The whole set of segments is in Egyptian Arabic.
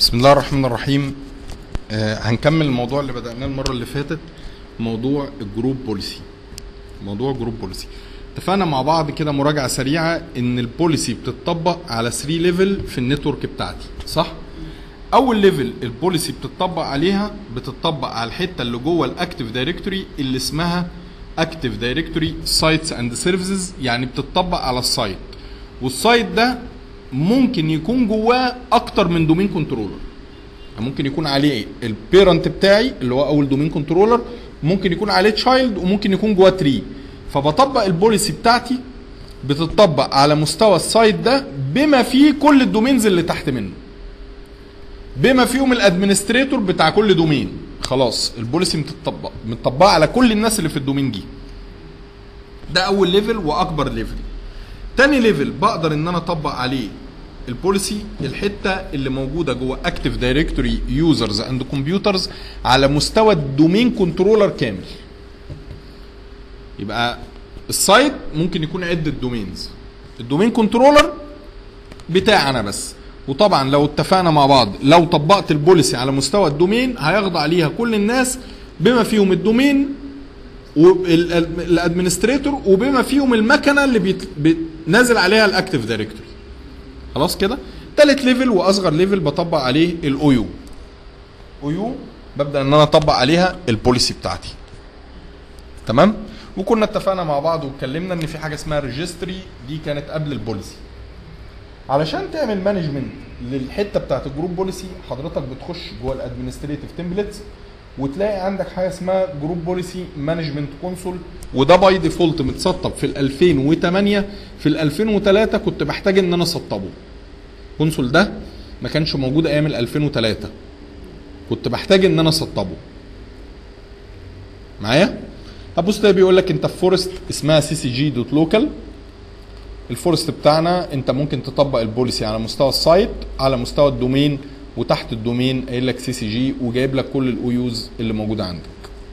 بسم الله الرحمن الرحيم آه هنكمل الموضوع اللي بدأناه المرة اللي فاتت موضوع الجروب بوليسي موضوع جروب بوليسي اتفقنا مع بعض كده مراجعة سريعة ان البوليسي بتطبق على 3 ليفل في النتورك بتاعتي صح؟ اول ليفل البوليسي بتطبق عليها بتطبق على الحتة اللي جوه الاكتيف دايركتوري اللي اسمها اكتيف دايركتوري سايتس اند سيرفيسز يعني بتطبق على السايت والسايت ده ممكن يكون جواه اكتر من دومين كنترولر ممكن يكون عليه البيرنت بتاعي اللي هو اول دومين كنترولر ممكن يكون عليه تشايلد وممكن يكون جواه تري فبطبق البوليسي بتاعتي بتطبق على مستوى السايت ده بما فيه كل الدومينز اللي تحت منه بما فيهم الادمنستريتور بتاع كل دومين خلاص البوليسي متطبق متطبقه على كل الناس اللي في الدومين دي ده اول ليفل واكبر ليفل تاني ليفل بقدر ان انا اطبق عليه البوليسي الحته اللي موجوده جوه اكتيف دايركتوري يوزرز اند كمبيوترز على مستوى الدومين كنترولر كامل يبقى السايت ممكن يكون عده دومينز الدومين كنترولر بتاعي انا بس وطبعا لو اتفقنا مع بعض لو طبقت البوليسي على مستوى الدومين هيخضع ليها كل الناس بما فيهم الدومين والادمنستريتور وبما فيهم المكنه اللي بيت... بي... نازل عليها الاكتيف دايركتوري خلاص كده تالت ليفل واصغر ليفل بطبق عليه الاو يو او يو ببدا ان انا اطبق عليها البوليسي بتاعتي تمام وكنا اتفقنا مع بعض واتكلمنا ان في حاجه اسمها ريجستري دي كانت قبل البوليسي علشان تعمل مانجمنت للحته بتاعت الجروب بوليسي حضرتك بتخش جوه الادمنستريتيف تمبلتس وتلاقي عندك حاجه اسمها جروب بوليسي مانجمنت كونسول وده باي ديفولت متسطب في ال 2008 في ال 2003 كنت بحتاج ان انا اسطبه كونسول ده ما كانش موجود ايام ال 2003 كنت بحتاج ان انا اسطبه معايا هتبص تلاقي بيقول لك انت في فورست اسمها سي سي جي دوت لوكال الفورست بتاعنا انت ممكن تطبق البوليسي على مستوى السايت على مستوى الدومين وتحت الدومين قايل لك سي سي جي وجايب لك كل الاو يوز اللي موجوده عندك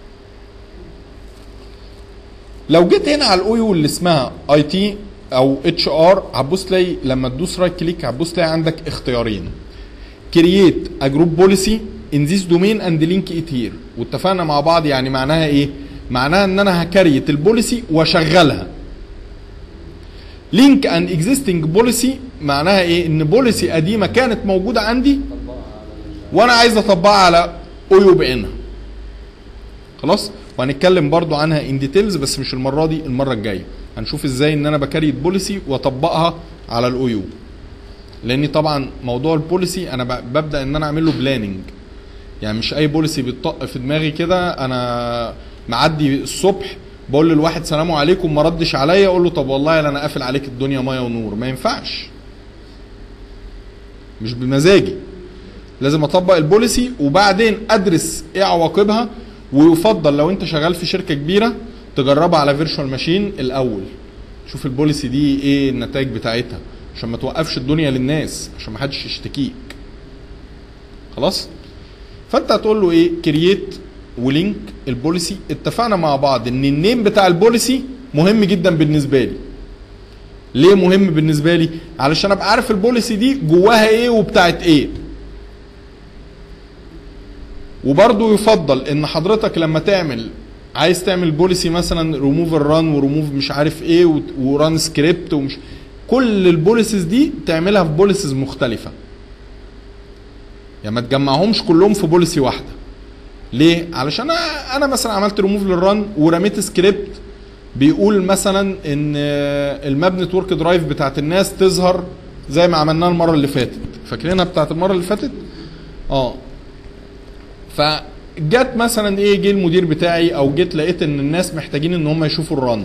لو جيت هنا على الاو يو اللي اسمها اي تي او اتش ار هتبص تلاقي لما تدوس رايت كليك هتبص تلاقي عندك اختيارين كرييت ا جروب بوليسي ان ذيس دومين اند لينك ات هير واتفقنا مع بعض يعني معناها ايه معناها ان انا هكريت البوليسي واشغلها لينك ان اكزيستنج بوليسي معناها ايه ان بوليسي قديمه كانت موجوده عندي وانا عايز اطبقها على اويو بعينها خلاص وهنتكلم برضو عنها ان ديتيلز بس مش المره دي المره الجايه هنشوف ازاي ان انا بكريت بوليسي واطبقها على الاويو لاني طبعا موضوع البوليسي انا ببدا ان انا اعمل له بلاننج يعني مش اي بوليسي بيطق في دماغي كده انا معدي الصبح بقول للواحد سلام عليكم ما ردش عليا اقول له طب والله انا قافل عليك الدنيا ميه ونور ما ينفعش مش بمزاجي لازم اطبق البوليسي وبعدين ادرس ايه عواقبها ويفضل لو انت شغال في شركه كبيره تجربها على فيرتشوال ماشين الاول شوف البوليسي دي ايه النتائج بتاعتها عشان ما توقفش الدنيا للناس عشان ما حدش يشتكيك خلاص فانت هتقول له ايه كرييت ولينك البوليسي اتفقنا مع بعض ان النيم بتاع البوليسي مهم جدا بالنسبه لي ليه مهم بالنسبه لي علشان ابقى عارف البوليسي دي جواها ايه وبتاعت ايه وبرضه يفضل ان حضرتك لما تعمل عايز تعمل بوليسي مثلا ريموف الران وريموف مش عارف ايه وران سكريبت ومش كل البوليسيز دي تعملها في بوليسيز مختلفه يعني ما تجمعهمش كلهم في بوليسي واحده ليه علشان انا مثلا عملت ريموف للران ورميت سكريبت بيقول مثلا ان الماب نتورك درايف بتاعت الناس تظهر زي ما عملناها المره اللي فاتت فاكرينها بتاعت المره اللي فاتت اه فجت مثلا ايه جه المدير بتاعي او جيت لقيت ان الناس محتاجين ان هم يشوفوا الرن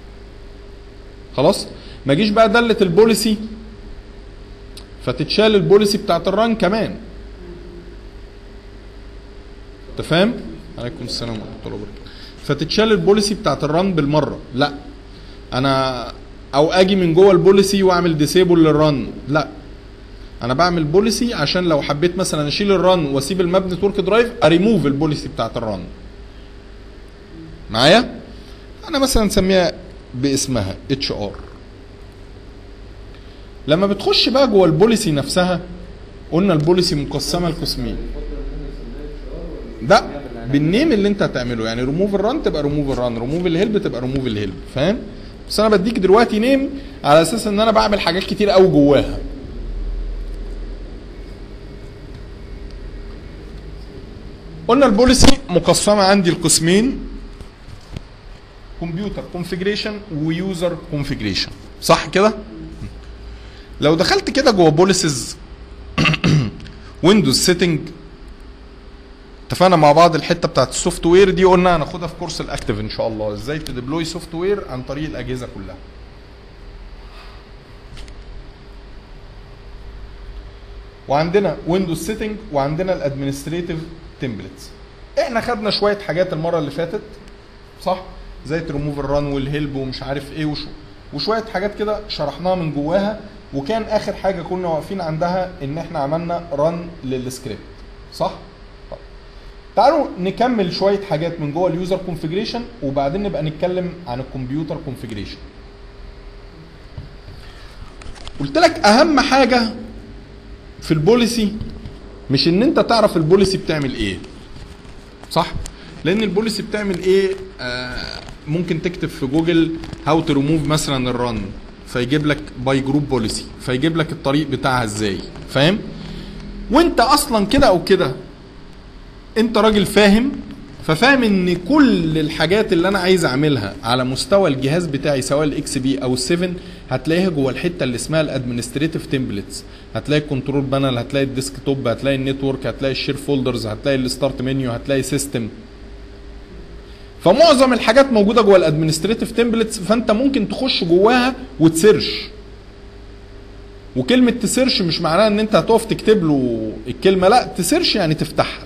خلاص ما جيش بقى دلت البوليسي فتتشال البوليسي بتاعت الرن كمان انت فاهم عليكم السلام ورحمه الله وبركاته فتتشال البوليسي بتاعت الرن بالمره لا انا او اجي من جوه البوليسي واعمل ديسيبل للرن لا انا بعمل بوليسي عشان لو حبيت مثلا اشيل الرن واسيب الماب نتورك درايف اريموف البوليسي بتاعت الرن معايا انا مثلا نسميها باسمها اتش ار لما بتخش بقى جوه البوليسي نفسها قلنا البوليسي مقسمه لقسمين ده بالنيم اللي انت هتعمله يعني ريموف الران تبقى ريموف الران ريموف الهيلب تبقى ريموف الهيلب فاهم بس انا بديك دلوقتي نيم على اساس ان انا بعمل حاجات كتير قوي جواها قلنا البوليسي مقسمه عندي لقسمين كمبيوتر كونفيجريشن ويوزر كونفيجريشن صح كده لو دخلت كده جوه بوليسز ويندوز سيتنج اتفقنا مع بعض الحته بتاعت السوفت وير دي قلنا هناخدها في كورس الاكتف ان شاء الله ازاي تديبلوي سوفت وير عن طريق الاجهزه كلها وعندنا ويندوز سيتنج وعندنا الادمنستريتيف تمبلتس احنا خدنا شويه حاجات المره اللي فاتت صح زي تريموف الران والهيلب ومش عارف ايه وشو وشويه حاجات كده شرحناها من جواها وكان اخر حاجه كنا واقفين عندها ان احنا عملنا ران للسكريبت صح طيب. تعالوا نكمل شويه حاجات من جوه اليوزر كونفيجريشن وبعدين نبقى نتكلم عن الكمبيوتر كونفيجريشن قلت لك اهم حاجه في البوليسي مش ان انت تعرف البوليسي بتعمل ايه صح لان البوليسي بتعمل ايه آه ممكن تكتب في جوجل هاو تو ريموف مثلا الرن فيجيب لك باي جروب بوليسي فيجيب لك الطريق بتاعها ازاي فاهم وانت اصلا كده او كده انت راجل فاهم ففاهم ان كل الحاجات اللي انا عايز اعملها على مستوى الجهاز بتاعي سواء الاكس بي او ال7 هتلاقيها جوه الحته اللي اسمها الادمنستريتيف تمبلتس هتلاقي الكنترول بانل هتلاقي الديسك توب هتلاقي النتورك هتلاقي الشير فولدرز هتلاقي الستارت منيو هتلاقي سيستم فمعظم الحاجات موجوده جوه الادمنستريتيف تمبلتس فانت ممكن تخش جواها وتسيرش وكلمه تسيرش مش معناها ان انت هتقف تكتب له الكلمه لا تسيرش يعني تفتحها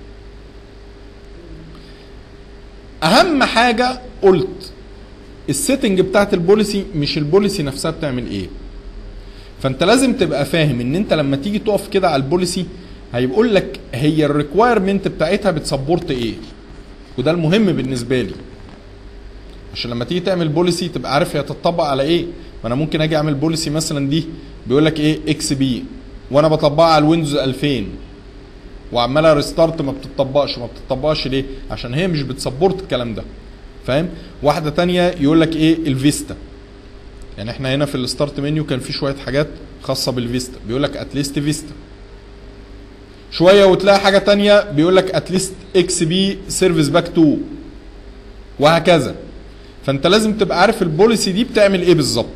اهم حاجه قلت السيتنج بتاعت البوليسي مش البوليسي نفسها بتعمل ايه فانت لازم تبقى فاهم ان انت لما تيجي تقف كده على البوليسي هيقول لك هي الريكوايرمنت بتاعتها بتسبورت ايه وده المهم بالنسبه لي عشان لما تيجي تعمل بوليسي تبقى عارف هي تطبق على ايه ما انا ممكن اجي اعمل بوليسي مثلا دي بيقول لك ايه اكس بي وانا بطبقها على الويندوز 2000 وعمالها ريستارت ما بتطبقش ما بتطبقش ليه عشان هي مش بتسبورت الكلام ده فاهم واحده تانية يقول لك ايه الفيستا يعني احنا هنا في الستارت منيو كان في شويه حاجات خاصه بالفيستا بيقول لك اتليست فيستا شويه وتلاقي حاجه تانية بيقول لك اتليست اكس بي سيرفيس باك 2 وهكذا فانت لازم تبقى عارف البوليسي دي بتعمل ايه بالظبط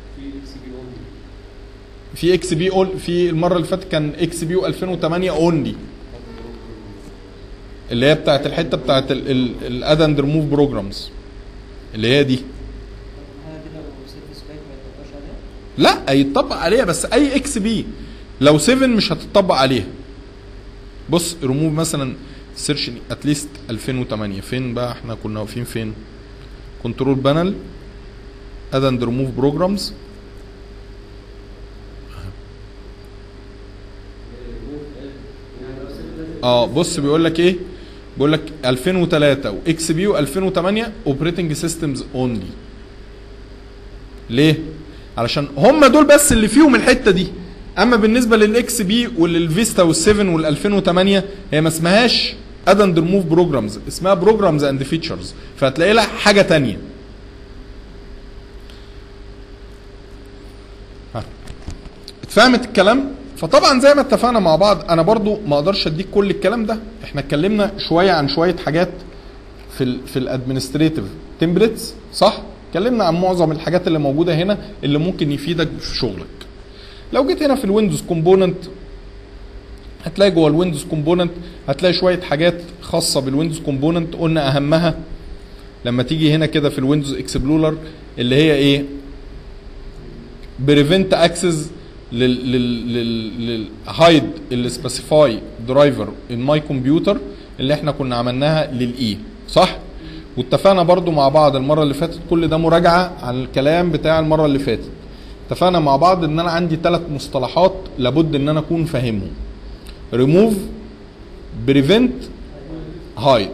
في اكس بي اول في المره اللي فاتت كان اكس بي 2008 اونلي اللي هي بتاعت الحته بتاعت الاد اند ريموف بروجرامز اللي هي دي حاجه كده لو سيرفيس باك ما يتطبقش عليها لا هيتطبق عليها بس اي اكس بي لو 7 مش هتطبق عليها بص ريموف مثلا سيرش اتليست 2008 فين بقى احنا كنا واقفين فين كنترول بانل اد اند ريموف بروجرامز اه بص بيقول لك ايه بيقول لك 2003 واكس بي و2008 اوبريتنج سيستمز اونلي ليه علشان هم دول بس اللي فيهم الحته دي اما بالنسبه للاكس بي وللفيستا وال7 وال2008 هي ما اسمهاش اد اند ريموف بروجرامز اسمها بروجرامز اند فيتشرز فهتلاقي لها حاجه تانية ها. اتفهمت الكلام فطبعا زي ما اتفقنا مع بعض انا برضو ما اقدرش اديك كل الكلام ده احنا اتكلمنا شويه عن شويه حاجات في ال في الادمنستريتيف تمبلتس صح اتكلمنا عن معظم الحاجات اللي موجوده هنا اللي ممكن يفيدك في شغلك لو جيت هنا في الويندوز كومبوننت هتلاقي جوه الويندوز كومبوننت هتلاقي شويه حاجات خاصه بالويندوز كومبوننت قلنا اهمها لما تيجي هنا كده في الويندوز اكسبلورر اللي هي ايه بريفنت اكسس لل لل لل هايد السبيسيفاي درايفر ان ماي كمبيوتر اللي احنا كنا عملناها للاي صح واتفقنا برضو مع بعض المره اللي فاتت كل ده مراجعه عن الكلام بتاع المره اللي فاتت اتفقنا مع بعض ان انا عندي ثلاث مصطلحات لابد ان انا اكون فاهمهم ريموف بريفنت هايد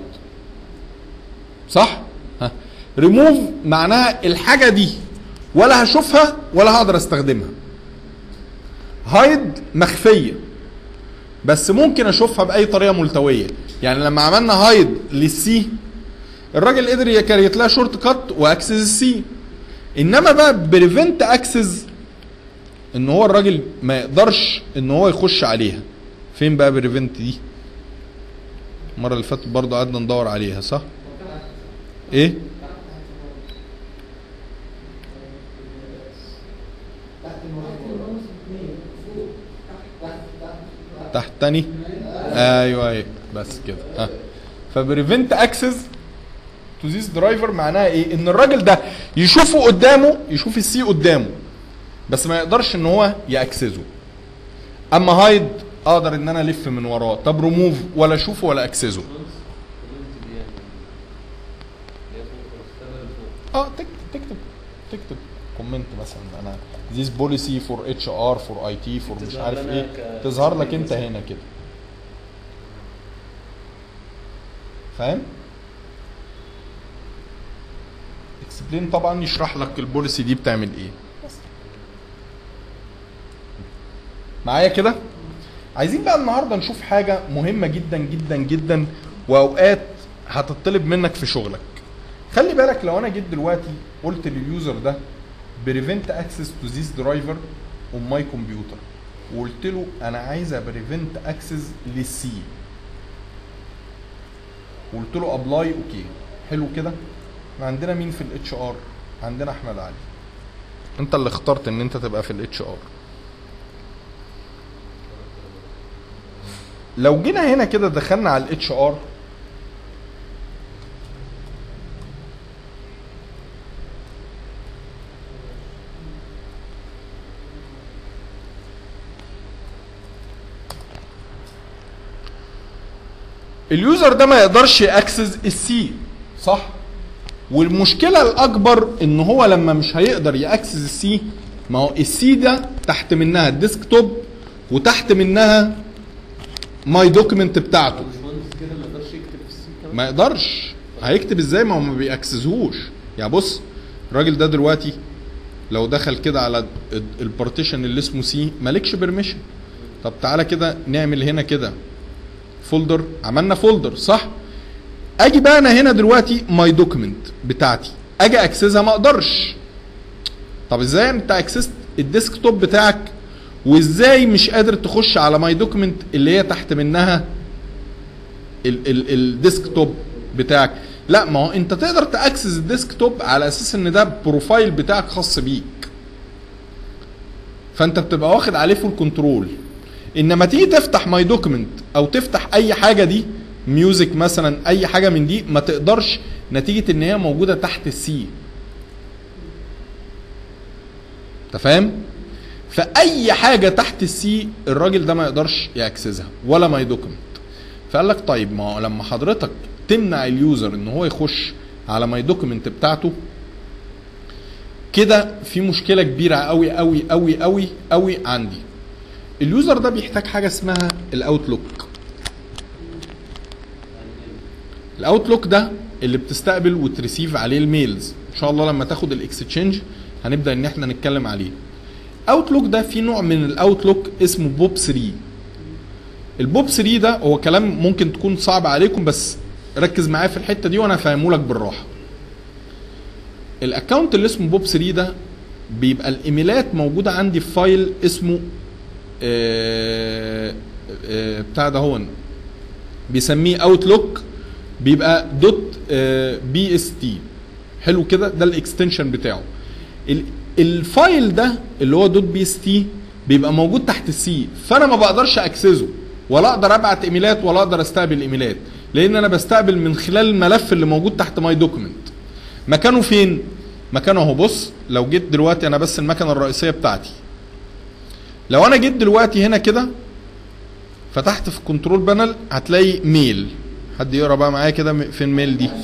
صح ها ريموف معناها الحاجه دي ولا هشوفها ولا هقدر استخدمها هايد مخفيه بس ممكن اشوفها باي طريقه ملتويه يعني لما عملنا هايد للسي الراجل قدر يكريت لها شورت كات واكسس السي انما بقى بريفنت اكسس ان هو الراجل ما يقدرش ان هو يخش عليها فين بقى بريفنت دي المره اللي فاتت برضه قعدنا ندور عليها صح ايه تحت تاني ايوه ايوه بس كده ها فبريفنت اكسس تو ذيس درايفر معناها ايه ان الراجل ده يشوفه قدامه يشوف السي قدامه بس ما يقدرش ان هو ياكسسه اما هايد اقدر ان انا الف من وراه طب ريموف ولا اشوفه ولا اكسسه اه تكتب تكتب تكتب كومنت مثلا انا ذيس بوليسي فور اتش ار فور اي تي فور مش تظهر عارف لنا ايه ك- تظهر لك انت هنا كده فاهم اكسبلين طبعا يشرح لك البوليسي دي بتعمل ايه بس. معايا كده عايزين بقى النهارده نشوف حاجه مهمه جدا جدا جدا واوقات هتطلب منك في شغلك خلي بالك لو انا جيت دلوقتي قلت لليوزر ده بريفنت اكسس تو ذيس درايفر اون ماي كمبيوتر وقلت له انا عايز بريفنت اكسس للسي وقلت له ابلاي اوكي حلو كده احنا عندنا مين في الاتش ار عندنا احمد علي انت اللي اخترت ان انت تبقى في الاتش ار لو جينا هنا كده دخلنا على الاتش ار اليوزر ده ما يقدرش ياكسس السي صح والمشكله الاكبر ان هو لما مش هيقدر ياكسس السي ما هو السي ده تحت منها الديسك توب وتحت منها ماي دوكيمنت بتاعته الباشمهندس كده ما يقدرش يكتب في السي كمان ما يقدرش هيكتب ازاي ما هو ما بيأكسسهوش يعني بص الراجل ده دلوقتي لو دخل كده على البارتيشن اللي اسمه سي مالكش بيرميشن طب تعالى كده نعمل هنا كده فولدر عملنا فولدر صح اجي بقى انا هنا دلوقتي ماي دوكيمنت بتاعتي اجي اكسسها ما اقدرش طب ازاي انت اكسست الديسك توب بتاعك وازاي مش قادر تخش على ماي دوكيمنت اللي هي تحت منها ال- ال- الديسك توب بتاعك لا ما هو انت تقدر تاكسس الديسك توب على اساس ان ده بروفايل بتاعك خاص بيك فانت بتبقى واخد عليه فول كنترول انما تيجي تفتح ماي دوكيمنت او تفتح اي حاجه دي ميوزك مثلا اي حاجه من دي ما تقدرش نتيجه ان هي موجوده تحت السي انت فاهم فاي حاجه تحت السي الراجل ده ما يقدرش ياكسسها ولا ماي دوكيمنت فقال لك طيب ما هو لما حضرتك تمنع اليوزر ان هو يخش على ماي دوكيمنت بتاعته كده في مشكله كبيره قوي قوي قوي قوي قوي عندي اليوزر ده بيحتاج حاجه اسمها الاوتلوك الاوتلوك ده اللي بتستقبل وتريسيف عليه الميلز ان شاء الله لما تاخد الاكستشينج هنبدا ان احنا نتكلم عليه اوتلوك ده في نوع من الاوتلوك اسمه بوب 3 البوب 3 ده هو كلام ممكن تكون صعب عليكم بس ركز معايا في الحته دي وانا هفهمه لك بالراحه الاكونت اللي اسمه بوب 3 ده بيبقى الايميلات موجوده عندي في فايل اسمه آه، آه، بتاع ده هون بيسميه اوتلوك بيبقى دوت بي اس تي حلو كده ده الاكستنشن بتاعه ال- الفايل ده اللي هو دوت بي اس تي بيبقى موجود تحت السي فانا ما بقدرش اكسسه ولا اقدر ابعت ايميلات ولا اقدر استقبل ايميلات لان انا بستقبل من خلال الملف اللي موجود تحت ماي دوكيمنت مكانه فين مكانه اهو بص لو جيت دلوقتي انا بس المكنه الرئيسيه بتاعتي لو انا جيت دلوقتي هنا كده فتحت في كنترول بانل هتلاقي ميل حد يقرا بقى معايا كده م- فين ميل دي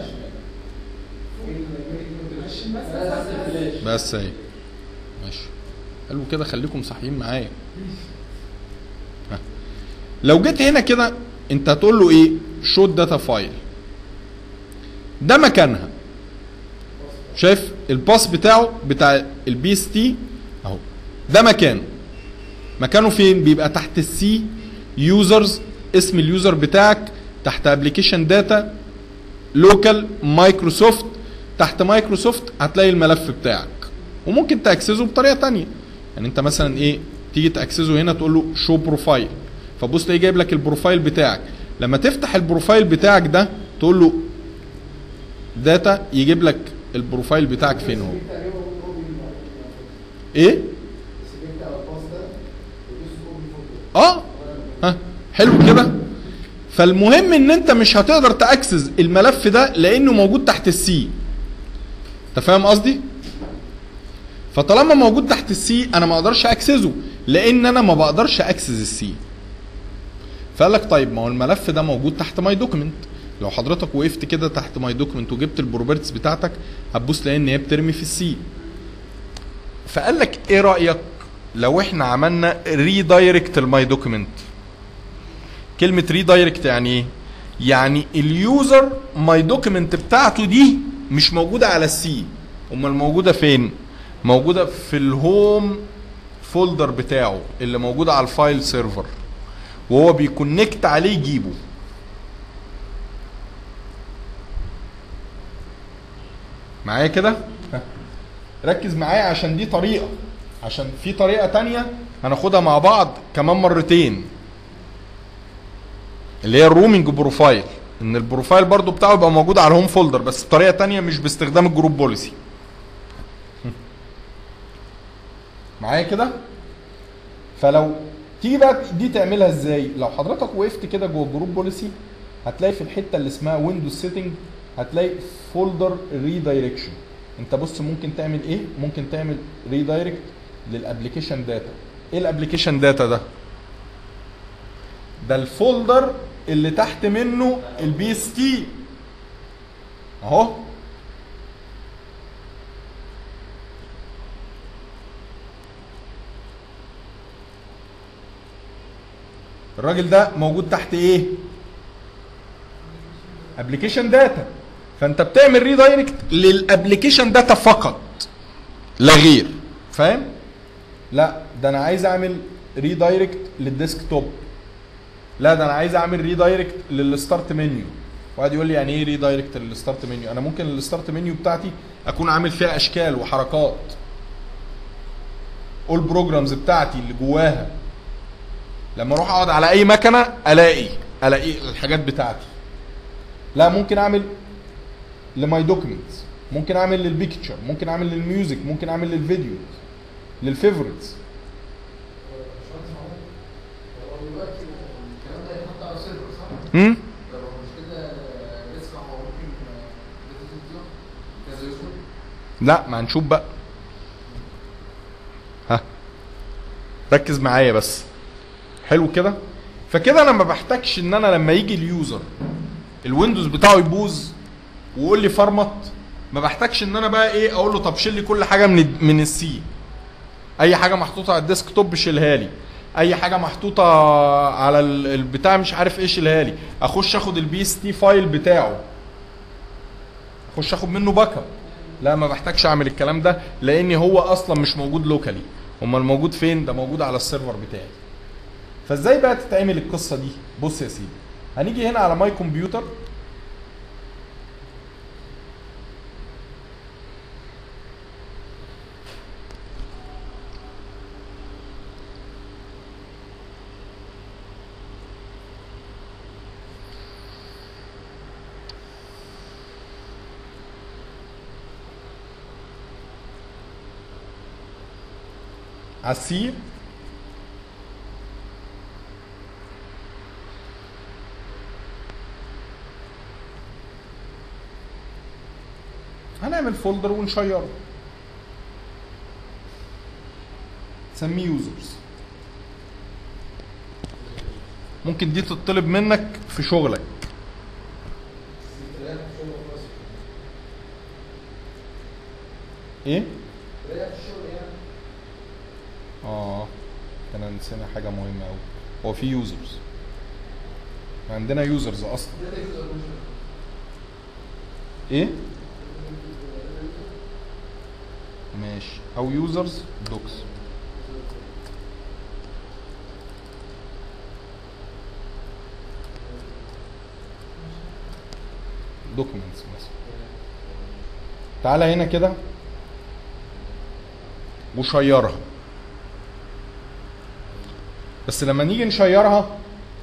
بس اهي ماشي حلو كده خليكم صاحيين معايا ها. لو جيت هنا كده انت هتقول له ايه شو داتا فايل ده مكانها شايف الباس بتاعه بتاع البي اس تي اهو ده مكانه مكانه فين بيبقى تحت السي يوزرز اسم اليوزر بتاعك تحت ابلكيشن داتا لوكال مايكروسوفت تحت مايكروسوفت هتلاقي الملف بتاعك وممكن تاكسسه بطريقه تانية يعني انت مثلا ايه تيجي تاكسسه هنا تقول له شو بروفايل فبص تلاقيه جايب لك البروفايل بتاعك لما تفتح البروفايل بتاعك ده تقول له داتا يجيب لك البروفايل بتاعك فين هو ايه اه ها حلو كده فالمهم ان انت مش هتقدر تاكسس الملف ده لانه موجود تحت السي انت فاهم قصدي فطالما موجود تحت السي انا ما اقدرش اكسسه لان انا ما بقدرش اكسس السي فقال لك طيب ما هو الملف ده موجود تحت ماي دوكيمنت لو حضرتك وقفت كده تحت ماي دوكيمنت وجبت البروبرتيز بتاعتك هتبص تلاقي ان هي بترمي في السي فقال لك ايه رايك لو احنا عملنا ريدايركت الماي دوكيمنت كلمه ريدايركت يعني ايه يعني اليوزر ماي دوكيمنت بتاعته دي مش موجوده على السي امال موجوده فين موجوده في الهوم فولدر بتاعه اللي موجود على الفايل سيرفر وهو بيكونكت عليه يجيبه معايا كده ركز معايا عشان دي طريقه عشان في طريقه تانية هناخدها مع بعض كمان مرتين اللي هي الرومينج بروفايل ان البروفايل برضو بتاعه يبقى موجود على الهوم فولدر بس بطريقه تانية مش باستخدام الجروب بوليسي معايا كده فلو تيجي بقى دي تعملها ازاي لو حضرتك وقفت كده جوه الجروب بوليسي هتلاقي في الحته اللي اسمها ويندوز سيتنج هتلاقي فولدر ريدايركشن انت بص ممكن تعمل ايه ممكن تعمل ريدايركت للابلكيشن داتا ايه الابلكيشن داتا ده ده الفولدر اللي تحت منه البي اس تي اهو الراجل ده موجود تحت ايه ابلكيشن داتا فانت بتعمل ريدايركت للابلكيشن داتا فقط لا غير فاهم لا ده انا عايز اعمل ريدايركت للديسك توب لا ده انا عايز اعمل ريدايركت للستارت منيو وقعد يقول لي يعني ايه ريدايركت للستارت منيو انا ممكن الستارت منيو بتاعتي اكون عامل فيها اشكال وحركات اول بروجرامز بتاعتي اللي جواها لما اروح اقعد على اي مكنه الاقي الاقي الحاجات بتاعتي لا ممكن اعمل لماي دوكيومنتس ممكن اعمل للبيكتشر ممكن اعمل للميوزك ممكن اعمل للفيديو للفيفورتس امم لا ما هنشوف بقى ها ركز معايا بس حلو كده فكده انا ما بحتاجش ان انا لما يجي اليوزر الويندوز بتاعه يبوظ ويقول لي فرمت ما بحتاجش ان انا بقى ايه اقول له طب شيل لي كل حاجه من من السي اي حاجه محطوطه على الديسك توب شيلها لي اي حاجه محطوطه على ال- البتاع مش عارف ايه شيلها لي اخش اخد البي اس تي فايل بتاعه اخش اخد منه باك اب لا ما بحتاجش اعمل الكلام ده لان هو اصلا مش موجود لوكالي امال موجود فين ده موجود على السيرفر بتاعي فازاي بقى تتعمل القصه دي بص يا سيدي هنيجي هنا على ماي كمبيوتر على السي هنعمل فولدر ونشيره سميه يوزرز ممكن دي تطلب منك في شغلك ايه اه انا نسينا حاجه مهمه قوي هو في يوزرز عندنا يوزرز اصلا ايه ماشي او يوزرز دوكس دوكيومنتس مثلا تعالى هنا كده وشيرها بس لما نيجي نشيرها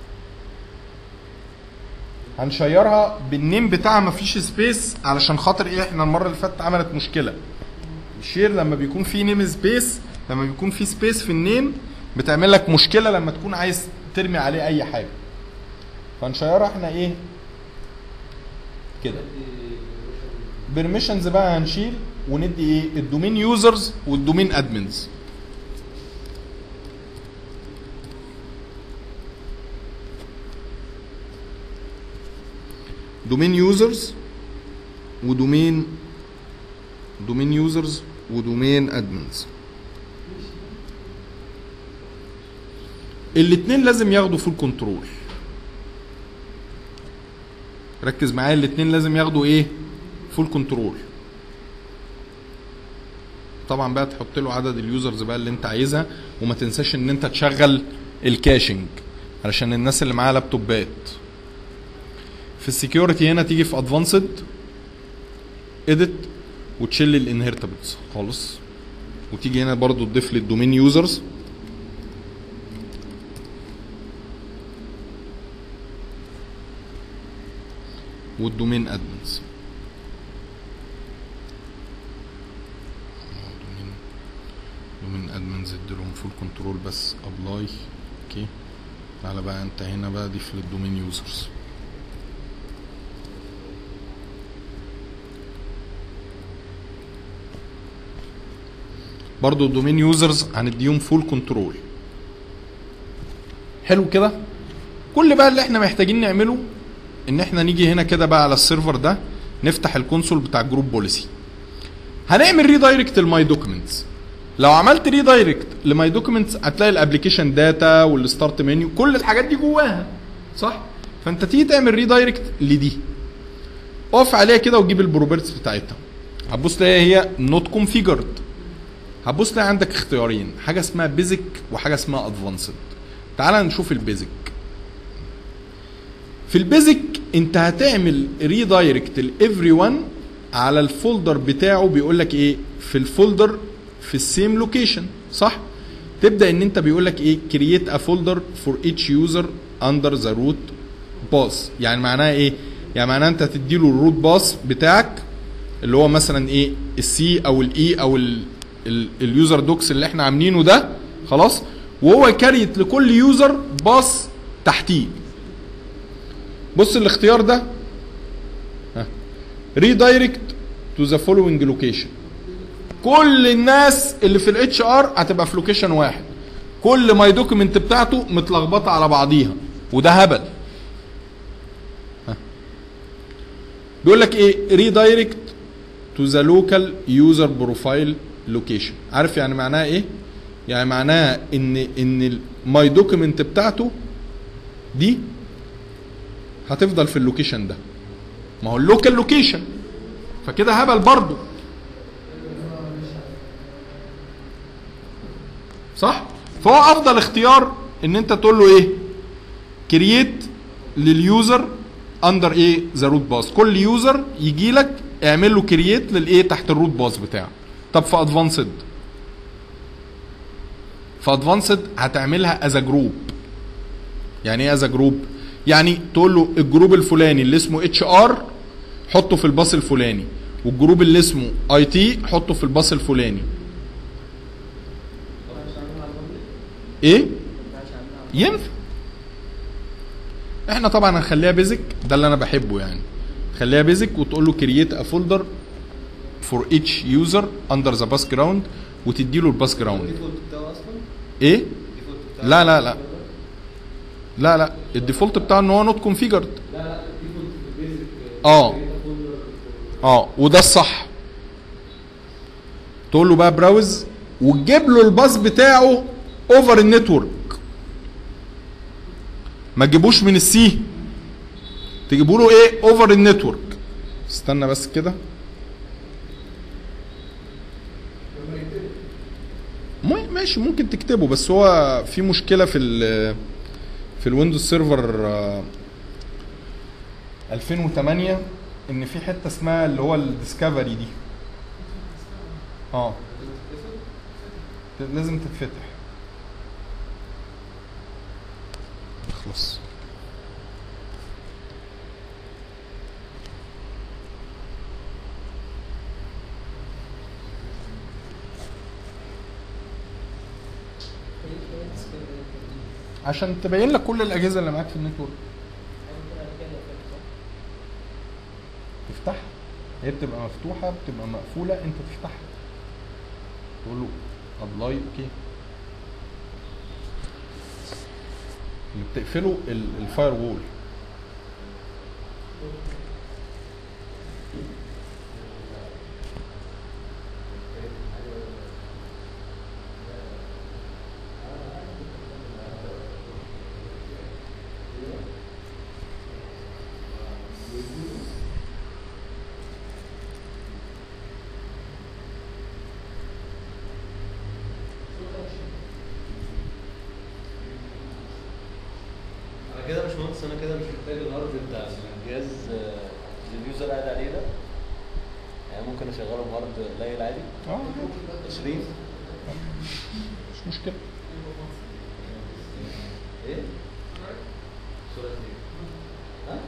هنشيرها بالنيم بتاعها مفيش سبيس علشان خاطر ايه احنا المره اللي فاتت عملت مشكله الشير لما بيكون في نيم سبيس لما بيكون في سبيس في النيم بتعمل لك مشكله لما تكون عايز ترمي عليه اي حاجه فنشيرها احنا ايه كده بيرميشنز بقى هنشيل وندي ايه الدومين يوزرز والدومين ادمنز دومين يوزرز ودومين دومين يوزرز ودومين ادمنز الاثنين لازم ياخدوا فول كنترول ركز معايا الاثنين لازم ياخدوا ايه فول كنترول طبعا بقى تحط له عدد اليوزرز بقى اللي انت عايزها وما تنساش ان انت تشغل الكاشنج علشان الناس اللي معاها لابتوبات في السكيورتي هنا تيجي في ادفانسد اديت وتشيل الانهرتبلز خالص وتيجي هنا برضو تضيف لي الدومين يوزرز والدومين ادمنز دومين دومين ادمنز اديلهم فول كنترول بس ابلاي اوكي تعالى بقى انت هنا بقى ضيف للدومين يوزرز برضو الدومين يوزرز هنديهم فول كنترول حلو كده كل بقى اللي احنا محتاجين نعمله ان احنا نيجي هنا كده بقى على السيرفر ده نفتح الكونسول بتاع الجروب بوليسي هنعمل ريدايركت لماي دوكيومنتس لو عملت ريدايركت لماي دوكيومنتس هتلاقي الابلكيشن داتا والستارت منيو كل الحاجات دي جواها صح فانت تيجي تعمل ريدايركت لدي اقف عليها كده وتجيب البروبرتس بتاعتها هتبص تلاقي هي نوت كونفيجرد هتبص تلاقي عندك اختيارين حاجه اسمها بيزك وحاجه اسمها ادفانسد تعال نشوف البيزك في البيزك انت هتعمل ريدايركت لافري ون على الفولدر بتاعه بيقول لك ايه في الفولدر في السيم لوكيشن صح تبدا ان انت بيقول لك ايه كرييت ا فولدر فور ايتش يوزر اندر ذا روت باس يعني معناها ايه يعني معناها انت هتديله الروت باس بتاعك اللي هو مثلا ايه السي او الاي او ال ال- اليوزر دوكس اللي احنا عاملينه ده خلاص وهو يكريت لكل يوزر باص تحتيه بص الاختيار ده ريدايركت تو ذا فولوينج لوكيشن كل الناس اللي في الاتش ار هتبقى في لوكيشن واحد كل ماي دوكيمنت بتاعته متلخبطه على بعضيها وده هبل ها. بيقول لك ايه ريدايركت تو ذا لوكال يوزر بروفايل لوكيشن عارف يعني معناها ايه يعني معناها ان ان الماي دوكيمنت بتاعته دي هتفضل في اللوكيشن ده ما هو اللوكال لوكيشن فكده هبل برضه صح فهو افضل اختيار ان انت تقول له ايه كرييت لليوزر اندر ايه ذا روت باس كل يوزر يجي لك اعمل له كرييت للايه تحت الروت باس بتاعه طب في ادفانسد في ادفانسد هتعملها از جروب يعني ايه از جروب يعني تقول له الجروب الفلاني اللي اسمه اتش ار حطه في الباص الفلاني والجروب اللي اسمه اي تي حطه في الباص الفلاني ايه ينفع احنا طبعا هنخليها بيزك ده اللي انا بحبه يعني خليها بيزك وتقول له كرييت ا فولدر فور ايتش يوزر اندر ذا باس جراوند وتدي له الباس جراوند الديفولت بتاعه اصلا ايه الديفولت بتاعه لا لا لا لا لا الديفولت بتاعه ان هو نوت كونفيجرد لا لا الديفولت في البيزك اه اه وده الصح تقول له بقى براوز وتجيب له الباص بتاعه اوفر النتورك ما تجيبوش من السي تجيبوا له ايه اوفر النتورك استنى بس كده مو- ماشي ممكن تكتبه بس هو في مشكله في ال في الويندوز سيرفر آه، 2008 ان في حته اسمها اللي هو الديسكفري دي اه لازم تتفتح اخلص عشان تبين لك كل الاجهزه اللي معاك في النتورك تفتحها هي بتبقى مفتوحه بتبقى مقفوله انت تفتحها تقول له ابلاي اوكي اللي بتقفله الفاير وول على كده يا باشمهندس انا كده مش محتاج الهارد بتاع الجهاز آه، اللي اليوزر قاعد عليه ده يعني ممكن اشغله بهارد قليل عادي اه 20 مش مشكله ايه؟ سرعة ايه؟ ها؟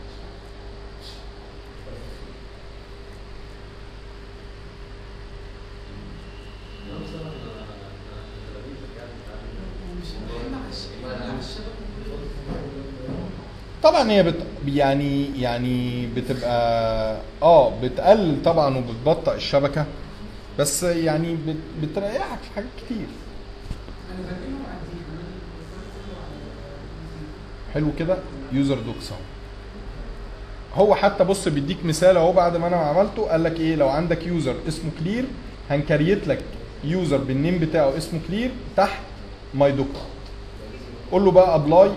لا بصراحة أنا- أنا في تل أبيب قاعد بتعلم. طبعا هي بت يعني يعني بتبقى اه بتقلل طبعا وبتبطئ الشبكه بس يعني بت بتريحك في حاجات كتير حلو كده يوزر دوكس اهو هو حتى بص بيديك مثال اهو بعد ما انا عملته قال لك ايه لو عندك يوزر اسمه كلير هنكريت لك يوزر بالنيم بتاعه اسمه كلير تحت ماي دوكر قول له بقى ابلاي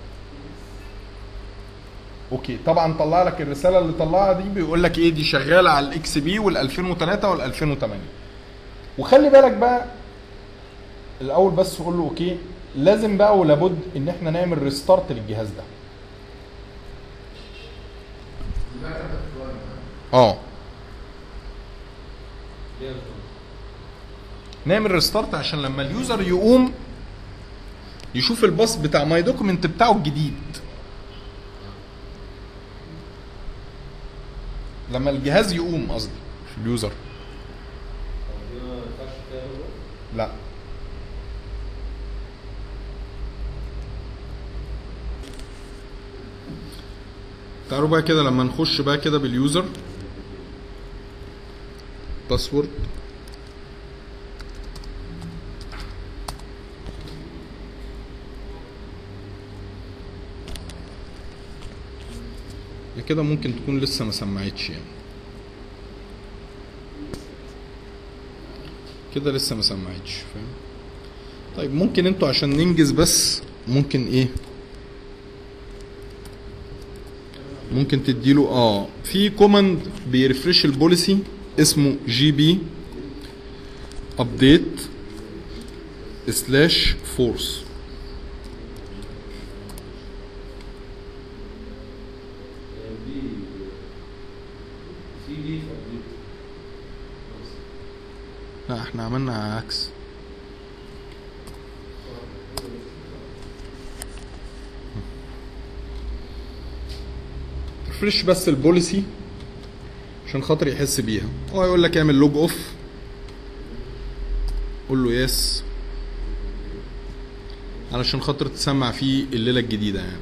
اوكي طبعا طلع لك الرساله اللي طلعها دي بيقول لك ايه دي شغاله على الاكس بي وال 2003 وال 2008 وخلي بالك بقى الاول بس قول له اوكي لازم بقى ولابد ان احنا نعمل ريستارت للجهاز ده اه ليه يا باشمهندس؟ نعمل ريستارت عشان لما اليوزر يقوم يشوف الباص بتاع ماي دوكيمنت بتاعه الجديد لما الجهاز يقوم قصدي مش اليوزر طب دي ما ينفعش فيها هو؟ لا تعالوا بقى كده لما نخش بقى كده باليوزر باسورد يا كده ممكن تكون لسه ما سمعتش يعني كده لسه ما سمعتش فاهم طيب ممكن انتوا عشان ننجز بس ممكن ايه ممكن تديله اه في كوماند بيرفرش البوليسي اسمه جي بي ابديت سلاش فورس دي سي دي في ابديت لا احنا عملنا عكس ريفرش بس البوليسي عشان خاطر يحس بيها هو يقول لك اعمل لوج اوف قول له يس علشان خاطر تسمع فيه الليله الجديده يعني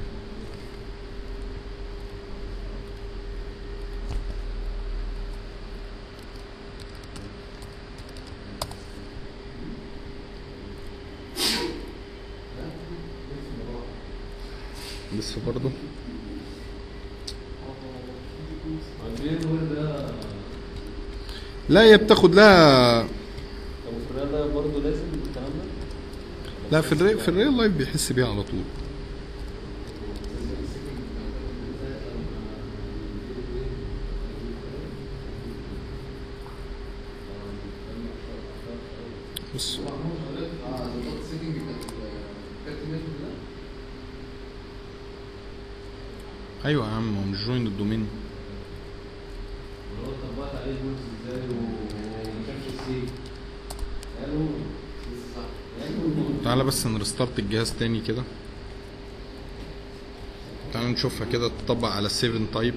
لسه برضه الفيديو وير ده لا هي بتاخد لها طب في الرياضة برضه لازم الكلام ده؟ لا في الري... في الريال لايف بيحس بيها على طول بص ايوه يا عم هو مش جوين الدومين اللي هو طبقت عليه البولز ازاي وما شافش السي قالوا لسه صح قالوا تعالى بس نرستارت الجهاز تاني كده تعالى نشوفها كده تطبق على 7 تايب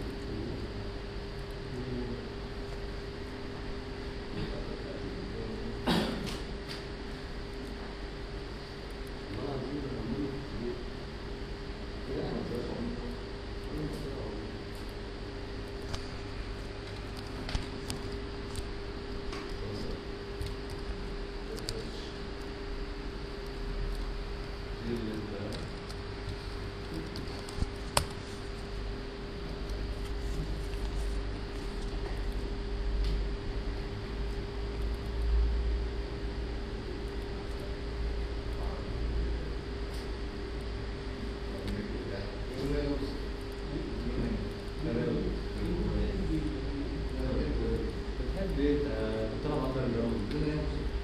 بتحب ايه؟ انت بتلعب اكتر جراوند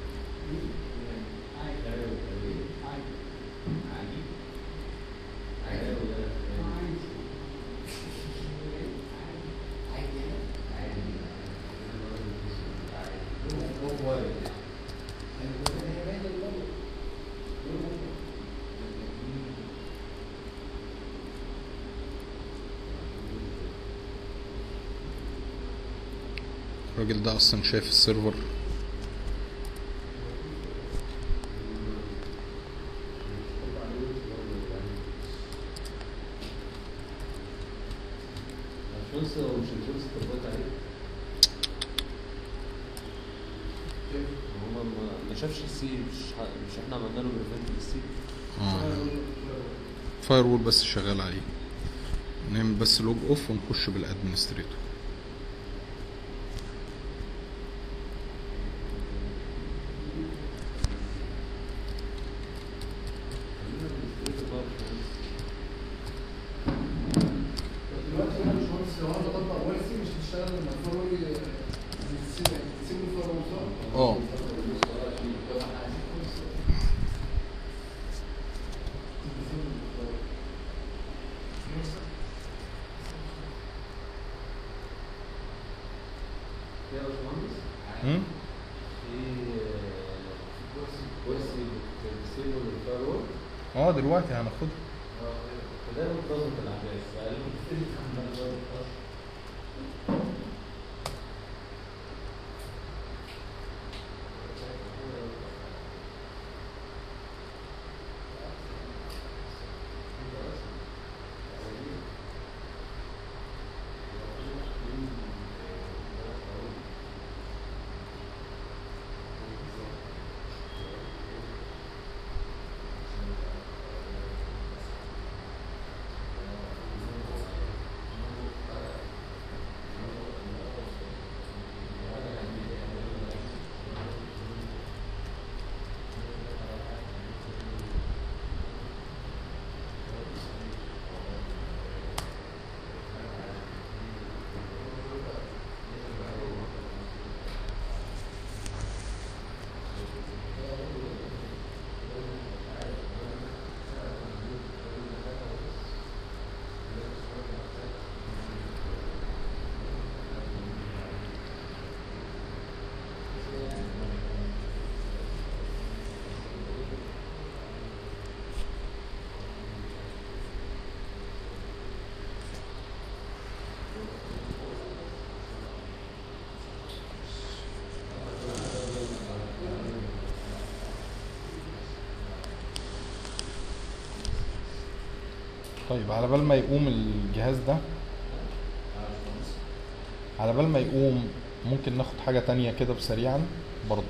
الراجل ده اصلا شايف السيرفر الشمس ومش الشمس طبقت عليه هو ما ما شافش السي مش ح- مش احنا عملنا له بريفنت للسي فاير وول بس شغال عليه نعمل بس لوج اوف ونخش بالادمنستريتور دلوقتي انا مش مهندس لو انا بطبق ورثي مش هتشتغل لما الفروري تسيب الفرور صح؟ اه يا باشمهندس هم؟ في كرسي كرسي بتسيبه للفايرول اه دلوقتي هناخدها فده منتظم في الاحداث فقال لي طيب على بال ما يقوم الجهاز ده على بال ما يقوم ممكن ناخد حاجة تانية كده بسريعا برضه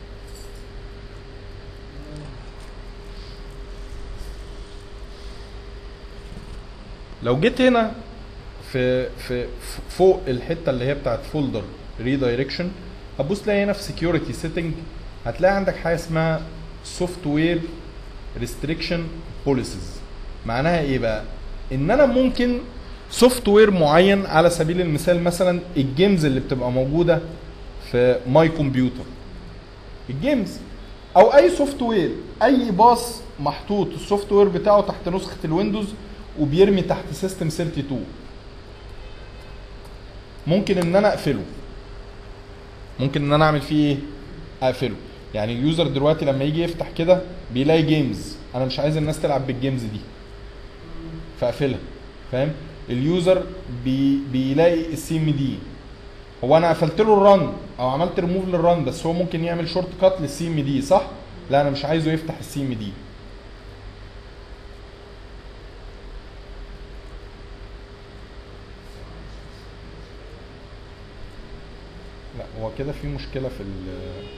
لو جيت هنا في في ف- فوق الحته اللي هي بتاعت فولدر ريدايركشن هتبص تلاقي هنا في سكيورتي سيتنج هتلاقي عندك حاجه اسمها سوفت وير ريستريكشن بوليسيز معناها ايه بقى ان انا ممكن سوفت وير معين على سبيل المثال مثلا الجيمز اللي بتبقى موجوده في ماي كمبيوتر الجيمز او اي سوفت وير اي باص محطوط السوفت وير بتاعه تحت نسخه الويندوز وبيرمي تحت سيستم 32 ممكن ان انا اقفله ممكن ان انا اعمل فيه ايه اقفله يعني اليوزر دلوقتي لما يجي يفتح كده بيلاقي جيمز انا مش عايز الناس تلعب بالجيمز دي فاقفلها فاهم اليوزر بي بيلاقي السي ام دي هو انا قفلت له الرن او عملت ريموف للرن بس هو ممكن يعمل شورت كات للسي ام دي صح لا انا مش عايزه يفتح السي ام دي لا هو كده في مشكله في ال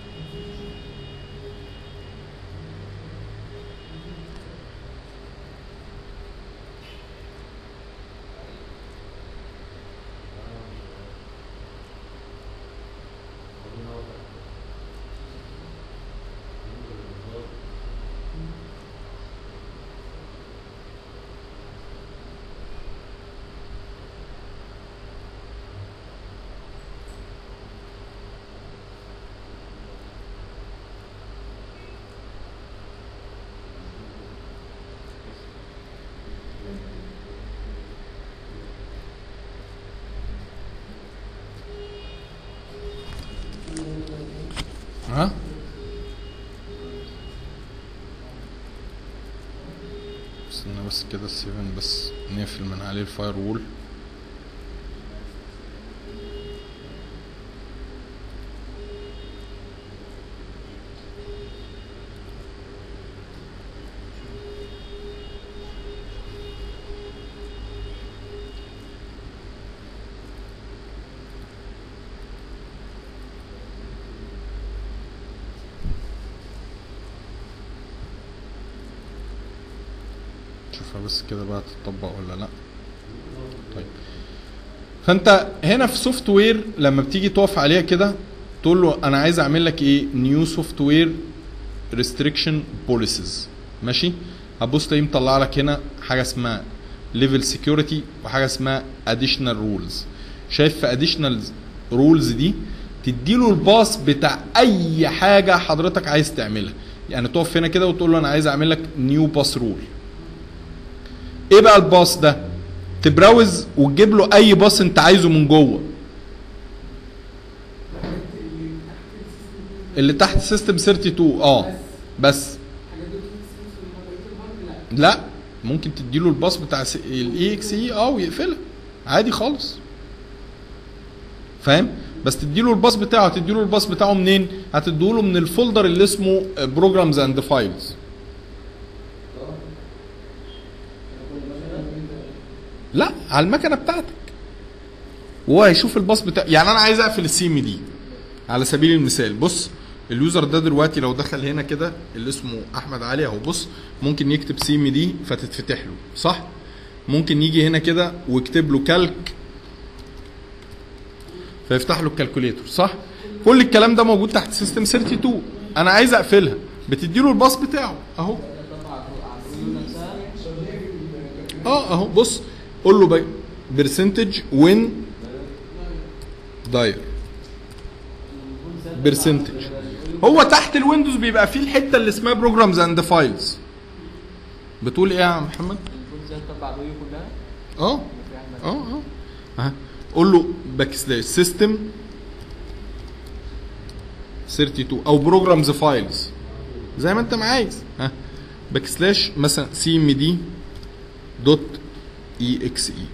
ها استنى بس كده السيفن بس نقفل من عليه الفاير وول شوفها بس كده بقى تطبق ولا لا طيب فانت هنا في سوفت وير لما بتيجي تقف عليها كده تقول له انا عايز اعمل لك ايه نيو سوفت وير ريستريكشن بوليسز ماشي هتبص تلاقيه مطلع لك هنا حاجه اسمها ليفل سكيورتي وحاجه اسمها اديشنال رولز شايف في اديشنال رولز دي تديله الباص بتاع اي حاجه حضرتك عايز تعملها يعني تقف هنا كده وتقول له انا عايز اعمل لك نيو باس رول ايه بقى الباص ده تبراوز وتجيب له اي باص انت عايزه من جوه اللي تحت سيستم 32 اه بس لا ممكن تديله الباص بتاع الاي اكس اي اه ويقفلها عادي خالص فاهم بس تديله الباص بتاعه تديله الباص بتاعه منين هتديله من الفولدر اللي اسمه بروجرامز اند فايلز لا على المكنه بتاعتك وهو هيشوف الباص بتاع يعني انا عايز اقفل السي ام دي على سبيل المثال بص اليوزر ده دلوقتي لو دخل هنا كده اللي اسمه احمد علي اهو بص ممكن يكتب سي ام دي فتتفتح له صح ممكن يجي هنا كده ويكتب له كالك فيفتح له الكالكوليتور صح كل الكلام ده موجود تحت سيستم 32 انا عايز اقفلها بتدي له الباص بتاعه اهو اه اهو بص قول له برسنتج وين داير برسنتج هو تحت الويندوز بيبقى فيه الحته اللي اسمها بروجرامز اند فايلز بتقول ايه يا محمد المفروض ازاي تطبق على الويو كلها اه في احمد اه اه اه قول له باك سلاش سيستم 32 او بروجرامز فايلز زي ما انت ما عايز ها باك سلاش مثلا سي ام دي دوت اي اكس اي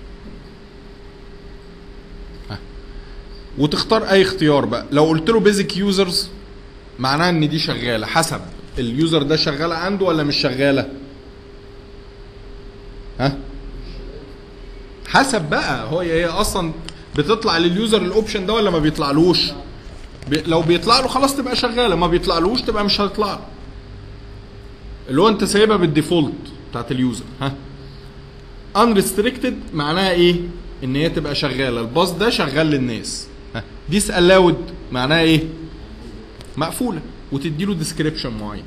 وتختار اي اختيار بقى لو قلت له بيزك يوزرز معناها ان دي شغاله حسب اليوزر ده شغاله عنده ولا مش شغاله ها حسب بقى هو هي اصلا بتطلع لليوزر الاوبشن ده ولا ما بيطلعلوش بي لو بيطلع له خلاص تبقى شغاله ما بيطلعلوش تبقى مش هتطلع له اللي هو انت سايبها بالديفولت بتاعت اليوزر ها unrestricted معناها ايه ان هي تبقى شغاله الباص ده شغال للناس ها ديس allowed معناها ايه مقفوله وتدي له ديسكريبشن معين